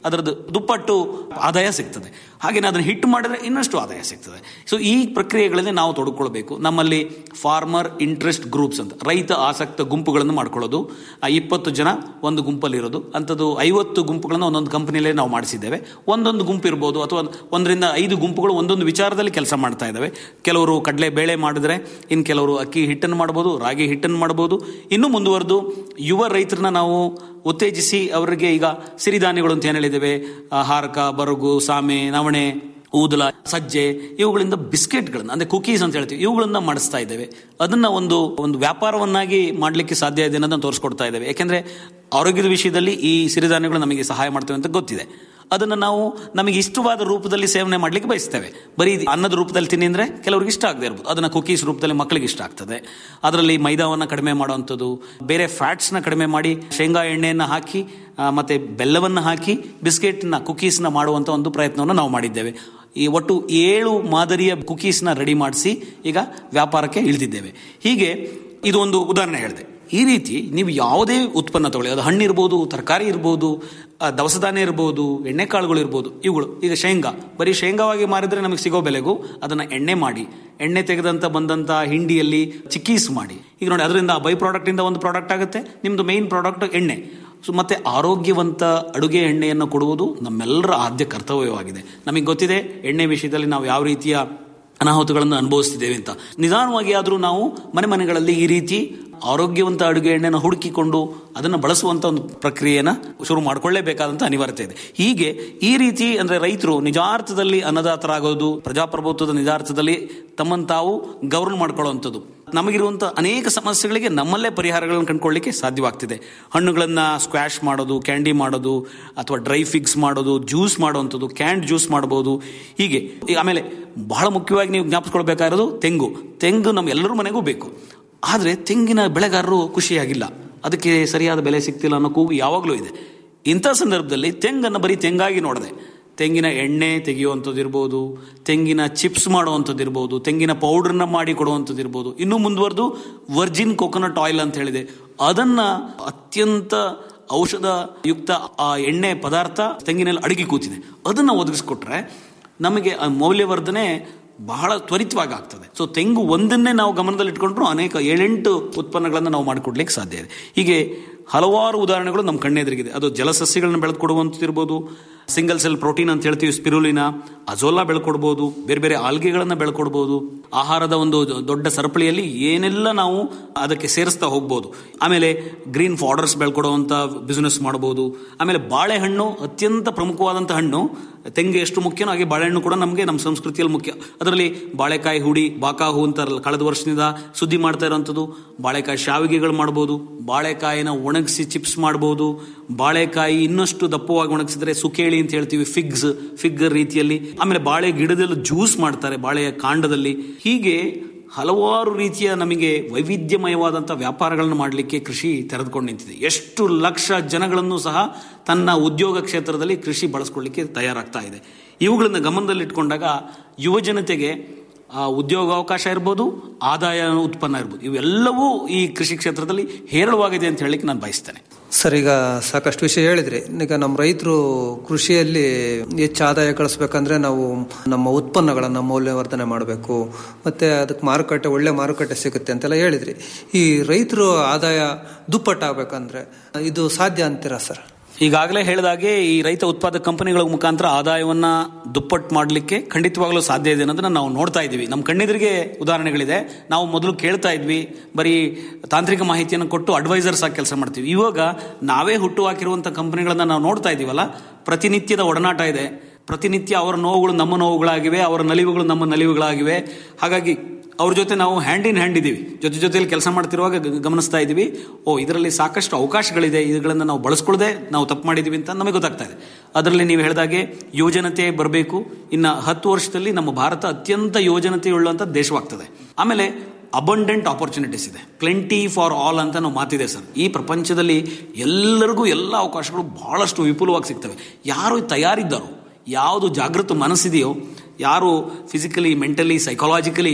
ಅದರದ್ದು ದುಪ್ಪಟ್ಟು ಆದಾಯ ಸಿಗ್ತದೆ ಹಾಗೆಯೇ ಅದನ್ನು ಹಿಟ್ ಮಾಡಿದ್ರೆ ಇನ್ನಷ್ಟು ಆದಾಯ ಸಿಗ್ತದೆ ಸೊ ಈ ಪ್ರಕ್ರಿಯೆಗಳಲ್ಲಿ ನಾವು ತೊಡಕೊಳ್ಬೇಕು ನಮ್ಮಲ್ಲಿ ಫಾರ್ಮರ್ ಇಂಟ್ರೆಸ್ಟ್ ಗ್ರೂಪ್ಸ್ ಅಂತ ರೈತ ಆಸಕ್ತ ಗುಂಪುಗಳನ್ನು ಮಾಡ್ಕೊಳ್ಳೋದು ಆ ಇಪ್ಪತ್ತು ಜನ ಒಂದು ಗುಂಪಲ್ಲಿ ಇರೋದು ಅಂಥದ್ದು ಐವತ್ತು ಗುಂಪುಗಳನ್ನು ಒಂದೊಂದು ಕಂಪನಿಯಲ್ಲೇ ನಾವು ಮಾಡಿಸಿದ್ದೇವೆ ಒಂದೊಂದು ಗುಂಪು ಇರ್ಬೋದು ಅಥವಾ ಒಂದರಿಂದ ಐದು ಗುಂಪುಗಳು ಒಂದೊಂದು ವಿಚಾರದಲ್ಲಿ ಕೆಲಸ ಮಾಡ್ತಾ ಇದ್ದಾವೆ ಕೆಲವರು ಕಡಲೆ ಬೇಳೆ ಮಾಡಿದ್ರೆ ಇನ್ನು ಕೆಲವರು ಅಕ್ಕಿ ಹಿಟ್ಟನ್ನು ಮಾಡ್ಬೋದು ರಾಗಿ ಹಿಟ್ಟನ್ನು ಮಾಡ್ಬೋದು ಇನ್ನು ಮುಂದುವರೆದು ಯುವ ರೈತರನ್ನ ನಾವು ಉತ್ತೇಜಿಸಿ ಅವರಿಗೆ ಈಗ ಸಿರಿಧಾನ್ಯಗಳು ಅಂತ ಏನು ಹೇಳಿದ್ದೇವೆ ಆ, ಹಾರಕ ಬರಗು ಸಾಮೆ ನವಣೆ ಊದಲ ಸಜ್ಜೆ ಇವುಗಳಿಂದ ಬಿಸ್ಕೆಟ್ಗಳನ್ನ ಅಂದ್ರೆ ಕುಕೀಸ್ ಅಂತ ಹೇಳ್ತೀವಿ ಇವುಗಳನ್ನ ಮಾಡಿಸ್ತಾ ಇದ್ದೇವೆ ಅದನ್ನ ಒಂದು ಒಂದು ವ್ಯಾಪಾರವನ್ನಾಗಿ ಮಾಡಲಿಕ್ಕೆ ಸಾಧ್ಯ ಇದೆ ಅನ್ನೋದನ್ನ ತೋರಿಸ್ಕೊಡ್ತಾ ಇದ್ದೇವೆ ಯಾಕೆಂದ್ರೆ ಆರೋಗ್ಯದ ವಿಷಯದಲ್ಲಿ ಈ ಸಿರಿಧಾನ್ಯಗಳು ನಮಗೆ ಸಹಾಯ ಮಾಡ್ತವೆ ಅಂತ ಗೊತ್ತಿದೆ ಅದನ್ನು ನಾವು ನಮಗೆ ಇಷ್ಟವಾದ ರೂಪದಲ್ಲಿ ಸೇವನೆ ಮಾಡಲಿಕ್ಕೆ ಬಯಸ್ತೇವೆ ಬರೀ ಇದು ಅನ್ನದ ರೂಪದಲ್ಲಿ ತಿನ್ನಿ ಅಂದ್ರೆ ಕೆಲವರಿಗೆ ಇಷ್ಟ ಆಗದೆ ಇರ್ಬೋದು ಅದನ್ನ ಕುಕೀಸ್ ರೂಪದಲ್ಲಿ ಮಕ್ಕಳಿಗೆ ಇಷ್ಟ ಆಗ್ತದೆ ಅದರಲ್ಲಿ ಮೈದಾವನ್ನು ಕಡಿಮೆ ಮಾಡುವಂಥದ್ದು ಬೇರೆ ಫ್ಯಾಟ್ಸ್ನ ಕಡಿಮೆ ಮಾಡಿ ಶೇಂಗಾ ಎಣ್ಣೆಯನ್ನು ಹಾಕಿ ಆ, ಮತ್ತೆ ಬೆಲ್ಲವನ್ನು ಹಾಕಿ ಬಿಸ್ಕೆಟ್ನ ಕುಕೀಸ್ನ ಮಾಡುವಂಥ ಒಂದು ಪ್ರಯತ್ನವನ್ನು ನಾವು ಮಾಡಿದ್ದೇವೆ ಈ ಒಟ್ಟು ಏಳು ಮಾದರಿಯ ಕುಕೀಸ್ನ ರೆಡಿ ಮಾಡಿಸಿ ಈಗ ವ್ಯಾಪಾರಕ್ಕೆ ಇಳಿದಿದ್ದೇವೆ ಹೀಗೆ ಇದು ಒಂದು ಉದಾಹರಣೆ ಹೇಳಿದೆ ಈ ರೀತಿ ನೀವು ಯಾವುದೇ ಉತ್ಪನ್ನ ತಗೊಳ್ಳಿ ಅದು ಹಣ್ಣು ಇರ್ಬೋದು ತರಕಾರಿ ಇರ್ಬೋದು ಆ, ದವಸ ಧಾನ್ಯ ಇರ್ಬೋದು ಎಣ್ಣೆಕಾಳುಗಳು ಇರ್ಬೋದು ಇವುಗಳು ಈಗ ಶೇಂಗಾ ಬರೀ ಶೇಂಗಾವಾಗಿ ಮಾರಿದ್ರೆ ನಮಗೆ ಸಿಗೋ ಬೆಲೆಗೂ ಅದನ್ನ ಎಣ್ಣೆ ಮಾಡಿ ಎಣ್ಣೆ ತೆಗೆದಂತ ಬಂದಂತ ಹಿಂಡಿಯಲ್ಲಿ ಚಿಕ್ಕೀಸ್ ಮಾಡಿ ಈಗ ನೋಡಿ ಅದರಿಂದ ಬೈ ಪ್ರಾಡಕ್ಟ್ ಇಂದ ಒಂದು ಪ್ರಾಡಕ್ಟ್ ಆಗುತ್ತೆ ನಿಮ್ದು ಮೇನ್ ಪ್ರಾಡಕ್ಟ್ ಎಣ್ಣೆ ಸೊ ಮತ್ತೆ ಆರೋಗ್ಯವಂತ ಅಡುಗೆ ಎಣ್ಣೆಯನ್ನು ಕೊಡುವುದು ನಮ್ಮೆಲ್ಲರ ಆದ್ಯ ಕರ್ತವ್ಯವಾಗಿದೆ ನಮಗೆ ಗೊತ್ತಿದೆ ಎಣ್ಣೆ ವಿಷಯದಲ್ಲಿ ನಾವು ಯಾವ ರೀತಿಯ ಅನಾಹುತಗಳನ್ನು ಅನುಭವಿಸ್ತಿದ್ದೇವೆ ಅಂತ ನಿಧಾನವಾಗಿ ಆದರೂ ನಾವು ಮನೆ ಮನೆಗಳಲ್ಲಿ ಈ ರೀತಿ ಆರೋಗ್ಯವಂತ ಅಡುಗೆ ಎಣ್ಣೆಯನ್ನು ಹುಡುಕಿಕೊಂಡು ಅದನ್ನು ಬಳಸುವಂತ ಒಂದು ಪ್ರಕ್ರಿಯೆನ ಶುರು ಮಾಡಿಕೊಳ್ಳೇಬೇಕಾದಂತ ಅನಿವಾರ್ಯತೆ ಇದೆ ಹೀಗೆ ಈ ರೀತಿ ಅಂದ್ರೆ ರೈತರು ನಿಜಾರ್ಥದಲ್ಲಿ ಅನ್ನದಾತರಾಗೋದು ಪ್ರಜಾಪ್ರಭುತ್ವದ ನಿಜಾರ್ಥದಲ್ಲಿ ತಮ್ಮನ್ನು ತಾವು ಗೌರವ ಮಾಡ್ಕೊಳ್ಳುವಂಥದ್ದು ನಮಗಿರುವಂಥ ಅನೇಕ ಸಮಸ್ಯೆಗಳಿಗೆ ನಮ್ಮಲ್ಲೇ ಪರಿಹಾರಗಳನ್ನು ಕಂಡುಕೊಳ್ಳಿಕ್ಕೆ ಸಾಧ್ಯವಾಗ್ತಿದೆ ಹಣ್ಣುಗಳನ್ನು ಸ್ಕ್ವಾಶ್ ಮಾಡೋದು ಕ್ಯಾಂಡಿ ಮಾಡೋದು ಅಥವಾ ಡ್ರೈ ಫಿಕ್ಸ್ ಮಾಡೋದು ಜ್ಯೂಸ್ ಮಾಡುವಂಥದ್ದು ಕ್ಯಾಂಡ್ ಜ್ಯೂಸ್ ಮಾಡಬಹುದು ಹೀಗೆ ಈ ಆಮೇಲೆ ಬಹಳ ಮುಖ್ಯವಾಗಿ ನೀವು ಜ್ಞಾಪಿಸ್ಕೊಳ್ಬೇಕಾಗಿರೋದು ತೆಂಗು ತೆಂಗು ನಮ್ಮ ಎಲ್ಲರ ಮನೆಗೂ ಬೇಕು ಆದರೆ ತೆಂಗಿನ ಬೆಳೆಗಾರರು ಖುಷಿಯಾಗಿಲ್ಲ ಅದಕ್ಕೆ ಸರಿಯಾದ ಬೆಲೆ ಸಿಗ್ತಿಲ್ಲ ಅನ್ನೋ ಕೂಗು ಯಾವಾಗಲೂ ಇದೆ ಇಂಥ ಸಂದರ್ಭದಲ್ಲಿ ತೆಂಗನ್ನು ಬರೀ ತೆಂಗಾಗಿ ನೋಡಿದೆ ತೆಂಗಿನ ಎಣ್ಣೆ ತೆಗೆಯುವಂಥದ್ದು ಇರ್ಬೋದು ತೆಂಗಿನ ಚಿಪ್ಸ್ ಮಾಡುವಂಥದ್ದು ಇರ್ಬೋದು ತೆಂಗಿನ ಪೌಡರ್ನ ಮಾಡಿ ಕೊಡುವಂಥದ್ದು ಇರ್ಬೋದು ಇನ್ನೂ ಮುಂದುವರೆದು ವರ್ಜಿನ್ ಕೋಕೋನಟ್ ಆಯಿಲ್ ಅಂತ ಹೇಳಿದೆ ಅದನ್ನ ಅತ್ಯಂತ ಔಷಧ ಯುಕ್ತ ಆ ಎಣ್ಣೆ ಪದಾರ್ಥ ತೆಂಗಿನಲ್ಲಿ ಅಡಗಿ ಕೂತಿದೆ ಅದನ್ನ ಒದಗಿಸ್ಕೊಟ್ರೆ ನಮಗೆ ಆ ಮೌಲ್ಯವರ್ಧನೆ ಬಹಳ ತ್ವರಿತವಾಗಿ ಆಗ್ತದೆ ಸೊ ತೆಂಗು ಒಂದನ್ನೇ ನಾವು ಗಮನದಲ್ಲಿ ಇಟ್ಕೊಂಡ್ರು ಅನೇಕ ಏಳೆಂಟು ಉತ್ಪನ್ನಗಳನ್ನು ನಾವು ಮಾಡಿಕೊಡ್ಲಿಕ್ಕೆ ಸಾಧ್ಯ ಇದೆ ಹೀಗೆ ಹಲವಾರು ಉದಾಹರಣೆಗಳು ನಮ್ಮ ಕಣ್ಣೆದುರಿಗಿದೆ ಅದು ಜಲಸಸ್ಯಗಳನ್ನ ಬೆಳೆದುಕೊಡುವಂಥದ್ದು ಇರ್ಬೋದು ಸಿಂಗಲ್ ಸೆಲ್ ಪ್ರೋಟೀನ್ ಅಂತ ಹೇಳ್ತೀವಿ ಸ್ಪಿರುಲಿನ ಅಜೋಲಾ ಬೆಳ್ಕೊಡ್ಬೋದು ಬೇರೆ ಬೇರೆ ಆಲ್ಗೆಗಳನ್ನು ಬೆಳ್ಕೊಡ್ಬೋದು ಆಹಾರದ ಒಂದು ದೊಡ್ಡ ಸರಪಳಿಯಲ್ಲಿ ಏನೆಲ್ಲ ನಾವು ಅದಕ್ಕೆ ಸೇರಿಸ್ತಾ ಹೋಗ್ಬೋದು ಆಮೇಲೆ ಗ್ರೀನ್ ಫಾಡರ್ಸ್ ಬೆಳ್ಕೊಡುವಂಥ ಬಿಸ್ನೆಸ್ ಮಾಡ್ಬೋದು ಆಮೇಲೆ ಬಾಳೆಹಣ್ಣು ಅತ್ಯಂತ ಪ್ರಮುಖವಾದಂಥ ಹಣ್ಣು ತೆಂಗು ಎಷ್ಟು ಮುಖ್ಯನೋ ಹಾಗೆ ಬಾಳೆಹಣ್ಣು ಕೂಡ ನಮಗೆ ನಮ್ಮ ಸಂಸ್ಕೃತಿಯಲ್ಲಿ ಮುಖ್ಯ ಅದರಲ್ಲಿ ಬಾಳೆಕಾಯಿ ಹುಡಿ ಬಾಕಾಹು ಅಂತಾರಲ್ಲ ಕಳೆದ ವರ್ಷದಿಂದ ಸುದ್ದಿ ಮಾಡ್ತಾ ಇರೋಂಥದ್ದು ಬಾಳೆಕಾಯಿ ಶಾವಿಗೆಗಳು ಮಾಡ್ಬೋದು ಬಾಳೆಕಾಯಿನ ಒಣಗಿಸಿ ಚಿಪ್ಸ್ ಮಾಡ್ಬೋದು ಬಾಳೆಕಾಯಿ ಇನ್ನಷ್ಟು ದಪ್ಪವಾಗಿ ಒಣಗಿಸಿದ್ರೆ ಸುಕೇಳಿ ಅಂತ ಹೇಳ್ತೀವಿ ಫಿಗ್ಸ್ ಫಿಗ್ ರೀತಿಯಲ್ಲಿ ಆಮೇಲೆ ಬಾಳೆ ಗಿಡದಲ್ಲಿ ಜ್ಯೂಸ್ ಮಾಡ್ತಾರೆ ಬಾಳೆಯ ಕಾಂಡದಲ್ಲಿ ಹೀಗೆ ಹಲವಾರು ರೀತಿಯ ನಮಗೆ ವೈವಿಧ್ಯಮಯವಾದಂಥ ವ್ಯಾಪಾರಗಳನ್ನು ಮಾಡಲಿಕ್ಕೆ ಕೃಷಿ ತೆರೆದುಕೊಂಡು ನಿಂತಿದೆ ಎಷ್ಟು ಲಕ್ಷ ಜನಗಳನ್ನು ಸಹ ತನ್ನ ಉದ್ಯೋಗ ಕ್ಷೇತ್ರದಲ್ಲಿ ಕೃಷಿ ಬಳಸ್ಕೊಳ್ಳಿಕ್ಕೆ ತಯಾರಾಗ್ತಾ ಇದೆ ಇವುಗಳನ್ನು ಗಮನದಲ್ಲಿಟ್ಕೊಂಡಾಗ ಯುವ ಜನತೆಗೆ ಆ, ಉದ್ಯೋಗಾವಕಾಶ ಇರ್ಬೋದು ಆದಾಯ ಉತ್ಪನ್ನ ಇರ್ಬೋದು ಇವೆಲ್ಲವೂ ಈ ಕೃಷಿ ಕ್ಷೇತ್ರದಲ್ಲಿ ಹೇರಳವಾಗಿದೆ ಅಂತ ಹೇಳಲಿಕ್ಕೆ ನಾನು ಬಯಸ್ತೇನೆ ಸರ್ ಈಗ ಸಾಕಷ್ಟು ವಿಷಯ ಹೇಳಿದ್ರಿ ಈಗ ನಮ್ಮ ರೈತರು ಕೃಷಿಯಲ್ಲಿ ಹೆಚ್ಚು ಆದಾಯ ಗಳಿಸ್ಬೇಕಂದ್ರೆ ನಾವು ನಮ್ಮ ಉತ್ಪನ್ನಗಳನ್ನು ಮೌಲ್ಯವರ್ಧನೆ ಮಾಡಬೇಕು ಮತ್ತೆ ಅದಕ್ಕೆ ಮಾರುಕಟ್ಟೆ ಒಳ್ಳೆ ಮಾರುಕಟ್ಟೆ ಸಿಗುತ್ತೆ ಅಂತೆಲ್ಲ ಹೇಳಿದ್ರಿ ಈ ರೈತರು ಆದಾಯ ದುಪ್ಪಟ್ಟಾಗಬೇಕಂದ್ರೆ ಇದು ಸಾಧ್ಯ ಅಂತೀರಾ ಸರ್ ಈಗಾಗಲೇ ಹೇಳಿದಾಗೆ ಈ ರೈತ ಉತ್ಪಾದಕ ಕಂಪನಿಗಳ ಮುಖಾಂತರ ಆದಾಯವನ್ನ ದುಪ್ಪಟ್ಟು ಮಾಡಲಿಕ್ಕೆ ಖಂಡಿತವಾಗ್ಲೂ ಸಾಧ್ಯ ಇದೆ ಅನ್ನೋದನ್ನ ನಾವು ನೋಡ್ತಾ ಇದ್ದೀವಿ ನಮ್ಮ ಕಣ್ಣೆದುರಿಗೆ ಉದಾಹರಣೆಗಳಿದೆ ನಾವು ಮೊದಲು ಕೇಳ್ತಾ ಇದ್ವಿ ಬರೀ ತಾಂತ್ರಿಕ ಮಾಹಿತಿಯನ್ನು ಕೊಟ್ಟು ಅಡ್ವೈಸರ್ಸ್ ಆಗಿ ಕೆಲಸ ಮಾಡ್ತೀವಿ ಇವಾಗ ನಾವೇ ಹುಟ್ಟು ಹಾಕಿರುವಂಥ ಕಂಪನಿಗಳನ್ನ ನಾವು ನೋಡ್ತಾ ಇದ್ದೀವಲ್ಲ ಪ್ರತಿನಿತ್ಯದ ಒಡನಾಟ ಇದೆ ಪ್ರತಿನಿತ್ಯ ಅವರ ನೋವುಗಳು ನಮ್ಮ ನೋವುಗಳಾಗಿವೆ ಅವರ ನಲಿವುಗಳು ನಮ್ಮ ನಲಿವುಗಳಾಗಿವೆ ಹಾಗಾಗಿ ಅವ್ರ ಜೊತೆ ನಾವು ಹ್ಯಾಂಡ್ ಇನ್ ಹ್ಯಾಂಡ್ ಇದ್ದೀವಿ ಜೊತೆ ಜೊತೆಯಲ್ಲಿ ಕೆಲಸ ಮಾಡ್ತಿರುವಾಗ ಗ- ಗಮನಿಸ್ತಾ ಇದ್ದೀವಿ ಓ ಇದರಲ್ಲಿ ಸಾಕಷ್ಟು ಅವಕಾಶಗಳಿದೆ ಇವುಗಳನ್ನು ನಾವು ಬಳಸ್ಕೊಳ್ಳದೆ ನಾವು ತಪ್ಪು ಮಾಡಿದ್ದೀವಿ ಅಂತ ನಮಗೆ ಗೊತ್ತಾಗ್ತಾ ಇದೆ ಅದರಲ್ಲಿ ನೀವು ಹೇಳಿದಾಗೆ ಯೋಜನತೆ ಬರಬೇಕು ಇನ್ನು ಹತ್ತು ವರ್ಷದಲ್ಲಿ ನಮ್ಮ ಭಾರತ ಅತ್ಯಂತ ಯೋಜನತೆಯುಳ್ಳಂಥ ದೇಶವಾಗ್ತದೆ ಆಮೇಲೆ ಅಬಂಡೆಂಟ್ ಆಪರ್ಚುನಿಟೀಸ್ ಇದೆ ಪ್ಲೆಂಟಿ ಫಾರ್ ಆಲ್ ಅಂತ ನಾವು ಮಾತಿದೆ ಸರ್ ಈ ಪ್ರಪಂಚದಲ್ಲಿ ಎಲ್ಲರಿಗೂ ಎಲ್ಲ ಅವಕಾಶಗಳು ಬಹಳಷ್ಟು ವಿಪುಲವಾಗಿ ಸಿಗ್ತವೆ ಯಾರು ತಯಾರಿದ್ದಾರೋ ಯಾವುದು ಜಾಗೃತ ಮನಸ್ಸಿದೆಯೋ ಯಾರು ಫಿಸಿಕಲಿ ಮೆಂಟಲಿ ಸೈಕಾಲಜಿಕಲಿ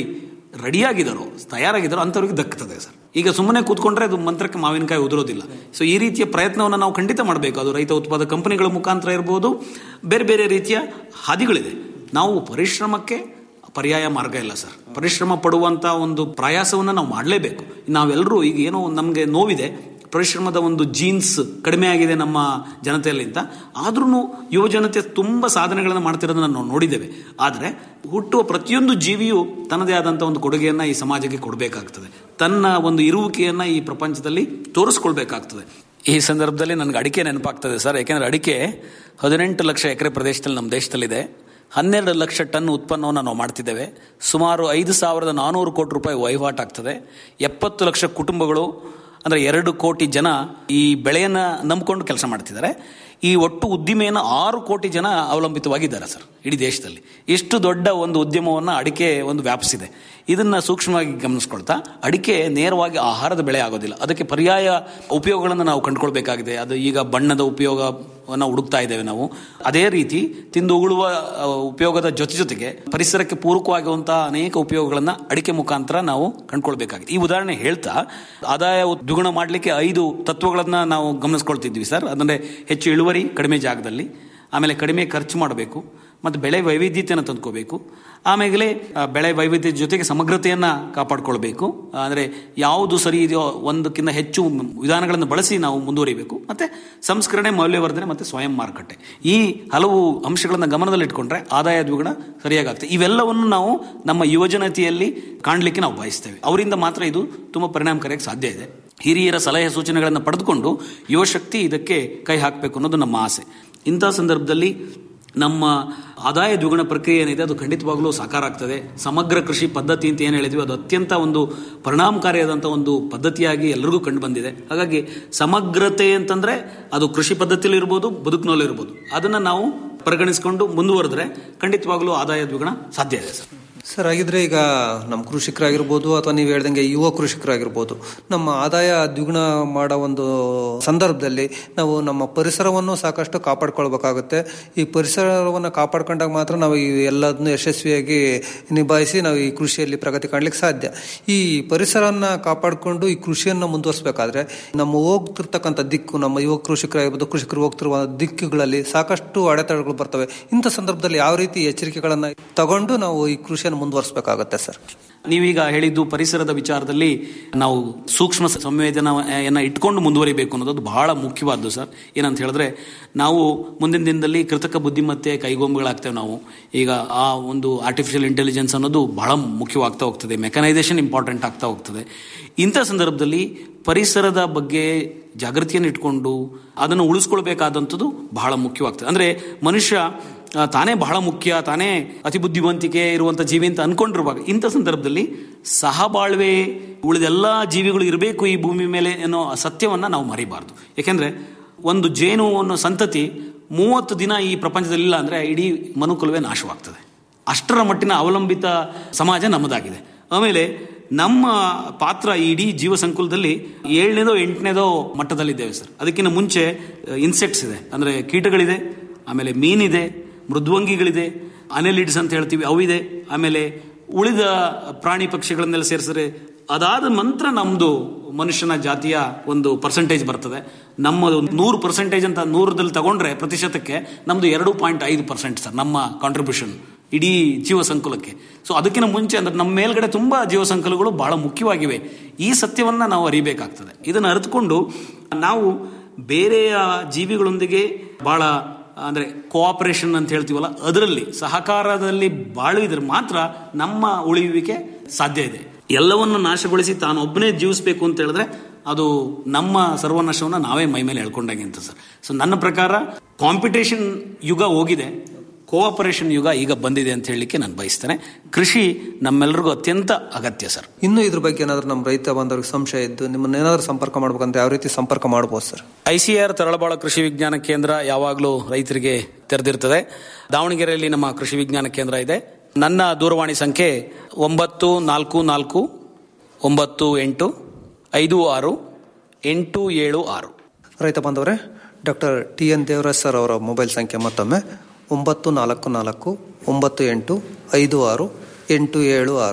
ರೆಡಿಯಾಗಿದ್ದಾರೋ ತಯಾರಾಗಿದ್ದಾರೋ ಅಂಥವ್ರಿಗೆ ದಕ್ಕುತ್ತದೆ ಸರ್ ಈಗ ಸುಮ್ಮನೆ ಕೂತ್ಕೊಂಡ್ರೆ ಅದು ಮಂತ್ರಕ್ಕೆ ಮಾವಿನಕಾಯಿ ಉದುರೋದಿಲ್ಲ ಸೊ ಈ ರೀತಿಯ ಪ್ರಯತ್ನವನ್ನು ನಾವು ಖಂಡಿತ ಮಾಡಬೇಕು ಅದು ರೈತ ಉತ್ಪಾದಕ ಕಂಪನಿಗಳ ಮುಖಾಂತರ ಇರ್ಬೋದು ಬೇರೆ ಬೇರೆ ರೀತಿಯ ಹಾದಿಗಳಿದೆ ನಾವು ಪರಿಶ್ರಮಕ್ಕೆ ಪರ್ಯಾಯ ಮಾರ್ಗ ಇಲ್ಲ ಸರ್ ಪರಿಶ್ರಮ ಪಡುವಂಥ ಒಂದು ಪ್ರಯಾಸವನ್ನು ನಾವು ಮಾಡಲೇಬೇಕು ನಾವೆಲ್ಲರೂ ಈಗ ಏನೋ ನಮಗೆ ನೋವಿದೆ ಪರಿಶ್ರಮದ ಒಂದು ಜೀನ್ಸ್ ಕಡಿಮೆ ಆಗಿದೆ ನಮ್ಮ ಜನತೆಯಲ್ಲಿಂದ ಆದ್ರೂ ಯುವ ಜನತೆ ತುಂಬ ಸಾಧನೆಗಳನ್ನು ಮಾಡ್ತಿರೋದನ್ನ ನಾವು ನೋಡಿದ್ದೇವೆ ಆದರೆ ಹುಟ್ಟುವ ಪ್ರತಿಯೊಂದು ಜೀವಿಯು ತನ್ನದೇ ಆದಂಥ ಒಂದು ಕೊಡುಗೆಯನ್ನು ಈ ಸಮಾಜಕ್ಕೆ ಕೊಡಬೇಕಾಗ್ತದೆ ತನ್ನ ಒಂದು ಇರುವಿಕೆಯನ್ನು ಈ ಪ್ರಪಂಚದಲ್ಲಿ ತೋರಿಸ್ಕೊಳ್ಬೇಕಾಗ್ತದೆ ಈ ಸಂದರ್ಭದಲ್ಲಿ ನನಗೆ ಅಡಿಕೆ ನೆನಪಾಗ್ತದೆ ಸರ್ ಯಾಕೆಂದರೆ ಅಡಿಕೆ ಹದಿನೆಂಟು ಲಕ್ಷ ಎಕರೆ ಪ್ರದೇಶದಲ್ಲಿ ನಮ್ಮ ದೇಶದಲ್ಲಿದೆ ಹನ್ನೆರಡು ಲಕ್ಷ ಟನ್ ಉತ್ಪನ್ನವನ್ನು ನಾವು ಮಾಡ್ತಿದ್ದೇವೆ ಸುಮಾರು ಐದು ಸಾವಿರದ ನಾನ್ನೂರು ಕೋಟಿ ರೂಪಾಯಿ ವಹಿವಾಟು ಆಗ್ತದೆ ಎಪ್ಪತ್ತು ಲಕ್ಷ ಕುಟುಂಬಗಳು ಅಂದರೆ ಎರಡು ಕೋಟಿ ಜನ ಈ ಬೆಳೆಯನ್ನು ನಂಬಿಕೊಂಡು ಕೆಲಸ ಮಾಡ್ತಿದ್ದಾರೆ ಈ ಒಟ್ಟು ಉದ್ದಿಮೆಯನ್ನು ಆರು ಕೋಟಿ ಜನ ಅವಲಂಬಿತವಾಗಿದ್ದಾರೆ ಸರ್ ಇಡೀ ದೇಶದಲ್ಲಿ ಇಷ್ಟು ದೊಡ್ಡ ಒಂದು ಉದ್ಯಮವನ್ನು ಅಡಿಕೆ ಒಂದು ವ್ಯಾಪಿಸಿದೆ ಇದನ್ನು ಸೂಕ್ಷ್ಮವಾಗಿ ಗಮನಿಸ್ಕೊಳ್ತಾ ಅಡಿಕೆ ನೇರವಾಗಿ ಆಹಾರದ ಬೆಳೆ ಆಗೋದಿಲ್ಲ ಅದಕ್ಕೆ ಪರ್ಯಾಯ ಉಪಯೋಗಗಳನ್ನು ನಾವು ಕಂಡುಕೊಳ್ಬೇಕಾಗಿದೆ ಅದು ಈಗ ಬಣ್ಣದ ಉಪಯೋಗವನ್ನು ಹುಡುಕ್ತಾ ಇದ್ದೇವೆ ನಾವು ಅದೇ ರೀತಿ ತಿಂದು ಉಗುಳುವ ಆ, ಉಪಯೋಗದ ಜೊತೆ ಜೊತೆಗೆ ಪರಿಸರಕ್ಕೆ ಪೂರಕವಾಗುವಂತಹ ಅನೇಕ ಉಪಯೋಗಗಳನ್ನು ಅಡಿಕೆ ಮುಖಾಂತರ ನಾವು ಕಂಡುಕೊಳ್ಬೇಕಾಗಿದೆ ಈ ಉದಾಹರಣೆ ಹೇಳ್ತಾ ಆದಾಯ ದ್ವಿಗುಣ ಮಾಡಲಿಕ್ಕೆ ಐದು ತತ್ವಗಳನ್ನು ನಾವು ಗಮನಿಸ್ಕೊಳ್ತಿದ್ವಿ ಸರ್ ಅಂದರೆ ಹೆಚ್ಚು ಇಳುವರಿ ಕಡಿಮೆ ಜಾಗದಲ್ಲಿ ಆಮೇಲೆ ಕಡಿಮೆ ಖರ್ಚು ಮಾಡಬೇಕು ಮತ್ತು ಬೆಳೆ ವೈವಿಧ್ಯತೆಯನ್ನು ತಂದ್ಕೋಬೇಕು ಆಮೇಲೆ ಆ, ಬೆಳೆ ವೈವಿಧ್ಯ ಜೊತೆಗೆ ಸಮಗ್ರತೆಯನ್ನು ಕಾಪಾಡಿಕೊಳ್ಬೇಕು ಅಂದರೆ ಯಾವುದು ಸರಿ ಇದೆಯೋ ಒಂದಕ್ಕಿಂತ ಹೆಚ್ಚು ವಿಧಾನಗಳನ್ನು ಬಳಸಿ ನಾವು ಮುಂದುವರಿಬೇಕು ಮತ್ತು ಸಂಸ್ಕರಣೆ ಮೌಲ್ಯವರ್ಧನೆ ಮತ್ತು ಸ್ವಯಂ ಮಾರುಕಟ್ಟೆ ಈ ಹಲವು ಅಂಶಗಳನ್ನು ಗಮನದಲ್ಲಿಟ್ಕೊಂಡ್ರೆ ಆದಾಯ ದ್ವಿಗುಣ ಸರಿಯಾಗುತ್ತೆ ಇವೆಲ್ಲವನ್ನು ನಾವು ನಮ್ಮ ಯುವಜನತೆಯಲ್ಲಿ ಕಾಣಲಿಕ್ಕೆ ನಾವು ಬಯಸ್ತೇವೆ ಅವರಿಂದ ಮಾತ್ರ ಇದು ತುಂಬ ಪರಿಣಾಮಕಾರಿಯಾಗಿ ಸಾಧ್ಯ ಇದೆ ಹಿರಿಯರ ಸಲಹೆ ಸೂಚನೆಗಳನ್ನು ಪಡೆದುಕೊಂಡು ಯುವಶಕ್ತಿ ಇದಕ್ಕೆ ಕೈ ಹಾಕಬೇಕು ಅನ್ನೋದು ನಮ್ಮ ಆಸೆ ಇಂಥ ಸಂದರ್ಭದಲ್ಲಿ ನಮ್ಮ ಆದಾಯ ದ್ವಿಗುಣ ಪ್ರಕ್ರಿಯೆ ಏನಿದೆ ಅದು ಖಂಡಿತವಾಗ್ಲೂ ಸಾಕಾರ ಆಗ್ತದೆ ಸಮಗ್ರ ಕೃಷಿ ಪದ್ಧತಿ ಅಂತ ಏನು ಹೇಳಿದ್ವಿ ಅದು ಅತ್ಯಂತ ಒಂದು ಪರಿಣಾಮಕಾರಿಯಾದಂಥ ಒಂದು ಪದ್ಧತಿಯಾಗಿ ಎಲ್ಲರಿಗೂ ಕಂಡು ಬಂದಿದೆ ಹಾಗಾಗಿ ಸಮಗ್ರತೆ ಅಂತಂದ್ರೆ ಅದು ಕೃಷಿ ಪದ್ಧತಿಯಲ್ಲಿ ಇರ್ಬೋದು ಬದುಕಿನಲ್ಲೂ ಇರ್ಬೋದು ಅದನ್ನು ನಾವು ಪರಿಗಣಿಸಿಕೊಂಡು ಮುಂದುವರೆದ್ರೆ ಖಂಡಿತವಾಗ್ಲೂ ಆದಾಯ ದ್ವಿಗುಣ ಸಾಧ್ಯ ಇದೆ ಸರ್ ಸರ್ ಹಾಗಿದ್ರೆ ಈಗ ನಮ್ಮ ಕೃಷಿಕರಾಗಿರ್ಬೋದು ಅಥವಾ ನೀವು ಹೇಳ್ದಂಗೆ ಯುವ ಕೃಷಿಕರಾಗಿರ್ಬೋದು ನಮ್ಮ ಆದಾಯ ದ್ವಿಗುಣ ಮಾಡೋ ಒಂದು ಸಂದರ್ಭದಲ್ಲಿ ನಾವು ನಮ್ಮ ಪರಿಸರವನ್ನು ಸಾಕಷ್ಟು ಕಾಪಾಡ್ಕೊಳ್ಬೇಕಾಗುತ್ತೆ ಈ ಪರಿಸರವನ್ನು ಕಾಪಾಡ್ಕೊಂಡಾಗ ಮಾತ್ರ ನಾವು ಈ ಎಲ್ಲದನ್ನು ಯಶಸ್ವಿಯಾಗಿ ನಿಭಾಯಿಸಿ ನಾವು ಈ ಕೃಷಿಯಲ್ಲಿ ಪ್ರಗತಿ ಕಾಣಲಿಕ್ಕೆ ಸಾಧ್ಯ ಈ ಪರಿಸರನ ಕಾಪಾಡಿಕೊಂಡು ಈ ಕೃಷಿಯನ್ನು ಮುಂದುವರಿಸಬೇಕಾದ್ರೆ ನಮ್ಮ ಹೋಗ್ತಿರ್ತಕ್ಕಂಥ ದಿಕ್ಕು ನಮ್ಮ ಯುವ ಕೃಷಿಕರಾಗಿರ್ಬೋದು ಕೃಷಿಕರು ಹೋಗ್ತಿರುವ ದಿಕ್ಕುಗಳಲ್ಲಿ ಸಾಕಷ್ಟು ಅಡೆತಡೆಗಳು ಬರ್ತವೆ ಇಂಥ ಸಂದರ್ಭದಲ್ಲಿ ಯಾವ ರೀತಿ ಎಚ್ಚರಿಕೆಗಳನ್ನು ತಗೊಂಡು ನಾವು ಈ ಕೃಷಿಯನ್ನು ಮುಂದುವರಿಸಬೇಕಾಗುತ್ತೆ ಸರ್ ನೀವೀಗ ಹೇಳಿದ್ದು ಪರಿಸರದ ವಿಚಾರದಲ್ಲಿ ನಾವು ಸೂಕ್ಷ್ಮ ಸಂವೇದನೆಯನ್ನ ಇಟ್ಕೊಂಡು ಮುಂದುವರಿಬೇಕು ಅನ್ನೋದು ಬಹಳ ಮುಖ್ಯವಾದ್ದು ಸರ್ ಏನಂತ ಹೇಳಿದ್ರೆ ನಾವು ಮುಂದಿನ ದಿನದಲ್ಲಿ ಕೃತಕ ಬುದ್ಧಿಮತ್ತೆ ಕೈಗೊಂಬೆಗಳಾಗ್ತೇವೆ ನಾವು ಈಗ ಆ ಒಂದು ಆರ್ಟಿಫಿಷಿಯಲ್ ಇಂಟೆಲಿಜೆನ್ಸ್ ಅನ್ನೋದು ಬಹಳ ಮುಖ್ಯವಾಗ್ತಾ ಹೋಗ್ತದೆ ಮೆಕನೈಸೇಷನ್ ಇಂಪಾರ್ಟೆಂಟ್ ಆಗ್ತಾ ಹೋಗ್ತದೆ ಇಂಥ ಸಂದರ್ಭದಲ್ಲಿ ಪರಿಸರದ ಬಗ್ಗೆ ಜಾಗೃತಿಯನ್ನು ಇಟ್ಕೊಂಡು ಅದನ್ನು ಉಳಿಸ್ಕೊಳ್ಬೇಕಾದಂಥದ್ದು ಬಹಳ ಮುಖ್ಯವಾಗ್ತದೆ ಅಂದರೆ ಮನುಷ್ಯ ಆ, ತಾನೇ ಬಹಳ ಮುಖ್ಯ ತಾನೇ ಅತಿ ಬುದ್ಧಿವಂತಿಕೆ ಇರುವಂಥ ಜೀವಿ ಅಂತ ಅನ್ಕೊಂಡಿರುವಾಗ ಇಂಥ ಸಂದರ್ಭದಲ್ಲಿ ಸಹಬಾಳ್ವೆ ಉಳಿದೆಲ್ಲ ಜೀವಿಗಳು ಇರಬೇಕು ಈ ಭೂಮಿ ಮೇಲೆ ಅನ್ನೋ ಸತ್ಯವನ್ನು ನಾವು ಮರಿಬಾರ್ದು ಯಾಕೆಂದರೆ ಒಂದು ಜೇನು ಅನ್ನೋ ಸಂತತಿ ಮೂವತ್ತು ದಿನ ಈ ಪ್ರಪಂಚದಲ್ಲಿ ಇಲ್ಲ ಅಂದರೆ ಇಡೀ ಮನುಕುಲವೇ ನಾಶವಾಗ್ತದೆ ಅಷ್ಟರ ಮಟ್ಟಿನ ಅವಲಂಬಿತ ಸಮಾಜ ನಮ್ಮದಾಗಿದೆ ಆಮೇಲೆ ನಮ್ಮ ಪಾತ್ರ ಈ ಇಡೀ ಜೀವ ಸಂಕುಲದಲ್ಲಿ ಏಳನೇದೋ ಎಂಟನೇದೋ ಮಟ್ಟದಲ್ಲಿದ್ದೇವೆ ಸರ್ ಅದಕ್ಕಿಂತ ಮುಂಚೆ ಇನ್ಸೆಕ್ಟ್ಸ್ ಇದೆ ಅಂದರೆ ಕೀಟಗಳಿದೆ ಆಮೇಲೆ ಮೀನಿದೆ ಮೃದ್ವಂಗಿಗಳಿದೆ ಅನೆಲಿಡ್ಸ್ ಅಂತ ಹೇಳ್ತೀವಿ ಅವಿದೆ ಆಮೇಲೆ ಉಳಿದ ಪ್ರಾಣಿ ಪಕ್ಷಿಗಳನ್ನೆಲ್ಲ ಸೇರಿಸಿದ್ರೆ ಅದಾದ ನಂತರ ನಮ್ಮದು ಮನುಷ್ಯನ ಜಾತಿಯ ಒಂದು ಪರ್ಸೆಂಟೇಜ್ ಬರ್ತದೆ ನಮ್ಮದು ನೂರು ಪರ್ಸೆಂಟೇಜ್ ಅಂತ ನೂರದಲ್ಲಿ ತಗೊಂಡ್ರೆ ಪ್ರತಿಶತಕ್ಕೆ ನಮ್ಮದು ಎರಡು ಪಾಯಿಂಟ್ ಐದು ಪರ್ಸೆಂಟ್ ಸರ್ ನಮ್ಮ ಕಾಂಟ್ರಿಬ್ಯೂಷನ್ ಇಡೀ ಜೀವ ಸಂಕುಲಕ್ಕೆ ಸೊ ಅದಕ್ಕಿಂತ ಮುಂಚೆ ಅಂದ್ರೆ ನಮ್ಮ ಮೇಲ್ಗಡೆ ತುಂಬ ಜೀವ ಸಂಕುಲಗಳು ಬಹಳ ಮುಖ್ಯವಾಗಿವೆ ಈ ಸತ್ಯವನ್ನು ನಾವು ಅರಿಬೇಕಾಗ್ತದೆ ಇದನ್ನು ಅರಿತುಕೊಂಡು ನಾವು ಬೇರೆಯ ಜೀವಿಗಳೊಂದಿಗೆ ಬಹಳ ಅಂದರೆ ಕೋಆಪರೇಷನ್ ಅಂತ ಹೇಳ್ತೀವಲ್ಲ ಅದರಲ್ಲಿ ಸಹಕಾರದಲ್ಲಿ ಬಾಳುವಿದ್ರೆ ಮಾತ್ರ ನಮ್ಮ ಉಳಿಯುವಿಕೆ ಸಾಧ್ಯ ಇದೆ ಎಲ್ಲವನ್ನು ನಾಶಗೊಳಿಸಿ ತಾನು ಒಬ್ಬನೇ ಜೀವಿಸಬೇಕು ಅಂತ ಹೇಳಿದ್ರೆ ಅದು ನಮ್ಮ ಸರ್ವನಾಶವನ್ನು ನಾವೇ ಮೈ ಮೇಲೆ ಹೇಳ್ಕೊಂಡಂಗೆ ಅಂತ ಸರ್ ಸೊ ನನ್ನ ಪ್ರಕಾರ ಕಾಂಪಿಟೇಷನ್ ಯುಗ ಹೋಗಿದೆ ಕೋಆಪರೇಷನ್ ಯುಗ ಈಗ ಬಂದಿದೆ ಅಂತ ಹೇಳಲಿಕ್ಕೆ ನಾನು ಬಯಸ್ತೇನೆ ಕೃಷಿ ನಮ್ಮೆಲ್ಲರಿಗೂ ಅತ್ಯಂತ ಅಗತ್ಯ ಸರ್ ಇನ್ನು ಇದ್ರ ಬಗ್ಗೆ ಏನಾದರೂ ನಮ್ಮ ರೈತ ಬಾಂಧವರಿಗೆ ಸಂಶಯ ಇದ್ದು ನಿಮ್ಮನ್ನ ಏನಾದರೂ ಸಂಪರ್ಕ ಮಾಡ್ಬೇಕಂದ್ರೆ ಯಾವ ರೀತಿ ಸಂಪರ್ಕ ಮಾಡ್ಬೋದು sir I C R Taralabalu ಕೃಷಿ ವಿಜ್ಞಾನ ಕೇಂದ್ರ ಯಾವಾಗಲೂ ರೈತರಿಗೆ ತೆರೆದಿರ್ತದೆ ದಾವಣಗೆರೆಯಲ್ಲಿ ನಮ್ಮ ಕೃಷಿ ವಿಜ್ಞಾನ ಕೇಂದ್ರ ಇದೆ ನನ್ನ ದೂರವಾಣಿ ಸಂಖ್ಯೆ ಒಂಬತ್ತು ನಾಲ್ಕು ನಾಲ್ಕು ಒಂಬತ್ತು ಎಂಟು ಐದು ಆರು ಎಂಟು ಏಳು ಆರು ರೈತ ಬಾಂಧವರೇ doctor T N Devaraj sir ಅವರ ಮೊಬೈಲ್ ಸಂಖ್ಯೆ ಮತ್ತೊಮ್ಮೆ ಒಂಬತ್ತು ನಾಲ್ಕು ನಾಲ್ಕು ಒಂಬತ್ತು ಎಂಟು ಐದು ಆರು ಎಂಟು ಏಳು ಆರು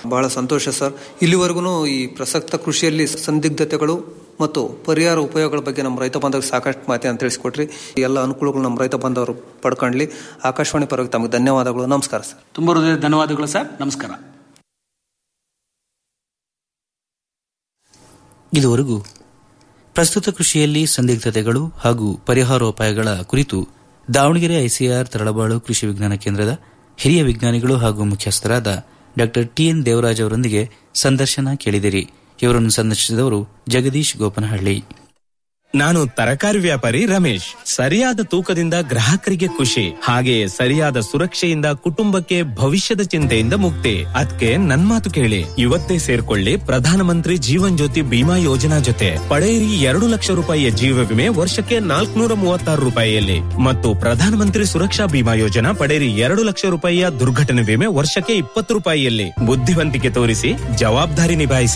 ಬಹಳ ಸಂತೋಷ ಸರ್ ಇಲ್ಲಿವರೆಗೂ ಈ ಪ್ರಸಕ್ತ ಕೃಷಿಯಲ್ಲಿ ಸಂದಿಗ್ಧತೆಗಳು ಮತ್ತು ಪರಿಹಾರ ಉಪಯೋಗಗಳ ಬಗ್ಗೆ ನಮ್ಮ ರೈತ ಬಾಂಧವರಿಗೆ ಸಾಕಷ್ಟು ಮಾಹಿತಿಯನ್ನು ತಿಳಿಸ್ಕೊಟ್ರಿ ಈ ಎಲ್ಲ ಅನುಕೂಲಗಳು ನಮ್ಮ ರೈತ ಬಾಂಧವರು ಪಡ್ಕೊಳ್ಳಿ ಆಕಾಶವಾಣಿ ಪರವಾಗಿ ತಮಗೆ ಧನ್ಯವಾದಗಳು ನಮಸ್ಕಾರ ಸರ್ ತುಂಬ ಹೃದಯ ಧನ್ಯವಾದಗಳು ಸರ್ ನಮಸ್ಕಾರ ಇದುವರೆಗೂ ಪ್ರಸ್ತುತ ಕೃಷಿಯಲ್ಲಿ ಸಂದಿಗ್ಧತೆಗಳು ಹಾಗೂ ಪರಿಹಾರೋಪಾಯಗಳ ಕುರಿತು ದಾವಣಗೆರೆ ಐಸಿಆರ್ ತರಳಬಾಳು ಕೃಷಿ ವಿಜ್ಞಾನ ಕೇಂದ್ರದ ಹಿರಿಯ ವಿಜ್ಞಾನಿಗಳು ಹಾಗೂ ಮುಖ್ಯಸ್ಥರಾದ ಡಾ ಟಿಎನ್ ದೇವರಾಜ್ ಅವರೊಂದಿಗೆ ಸಂದರ್ಶನ ಕೇಳಿದಿರಿ ಇವರನ್ನು ಸಂದರ್ಶಿಸಿದವರು ಜಗದೀಶ್ ಗೋಪನಹಳ್ಳಿ ನಾನು ತರಕಾರಿ ವ್ಯಾಪಾರಿ ರಮೇಶ್ ಸರಿಯಾದ ತೂಕದಿಂದ ಗ್ರಾಹಕರಿಗೆ ಖುಷಿ ಹಾಗೆಯೇ ಸರಿಯಾದ ಸುರಕ್ಷೆಯಿಂದ ಕುಟುಂಬಕ್ಕೆ ಭವಿಷ್ಯದ ಚಿಂತೆಯಿಂದ ಮುಕ್ತಿ ಅದಕ್ಕೆ ನನ್ ಮಾತು ಕೇಳಿ ಇವತ್ತೇ ಸೇರ್ಕೊಳ್ಳಿ ಪ್ರಧಾನಮಂತ್ರಿ ಜೀವನ್ ಜ್ಯೋತಿ ಬಿಮಾ ಯೋಜನಾ ಜೊತೆ ಪಡೆಯಿರಿ ಎರಡು ಲಕ್ಷ ರೂಪಾಯಿಯ ಜೀವ ವಿಮೆ ವರ್ಷಕ್ಕೆ ನಾಲ್ಕುನೂರ ಮೂವತ್ತಾರು ರೂಪಾಯಿಯಲ್ಲಿ ಮತ್ತು ಪ್ರಧಾನಮಂತ್ರಿ ಸುರಕ್ಷಾ ಬಿಮಾ ಯೋಜನಾ ಪಡೆಯಿರಿ ಎರಡು ಲಕ್ಷ ರೂಪಾಯಿಯ ದುರ್ಘಟನೆ ವಿಮೆ ವರ್ಷಕ್ಕೆ ಇಪ್ಪತ್ತು ರೂಪಾಯಿಯಲ್ಲಿ ಬುದ್ಧಿವಂತಿಕೆ ತೋರಿಸಿ ಜವಾಬ್ದಾರಿ ನಿಭಾಯಿಸಿ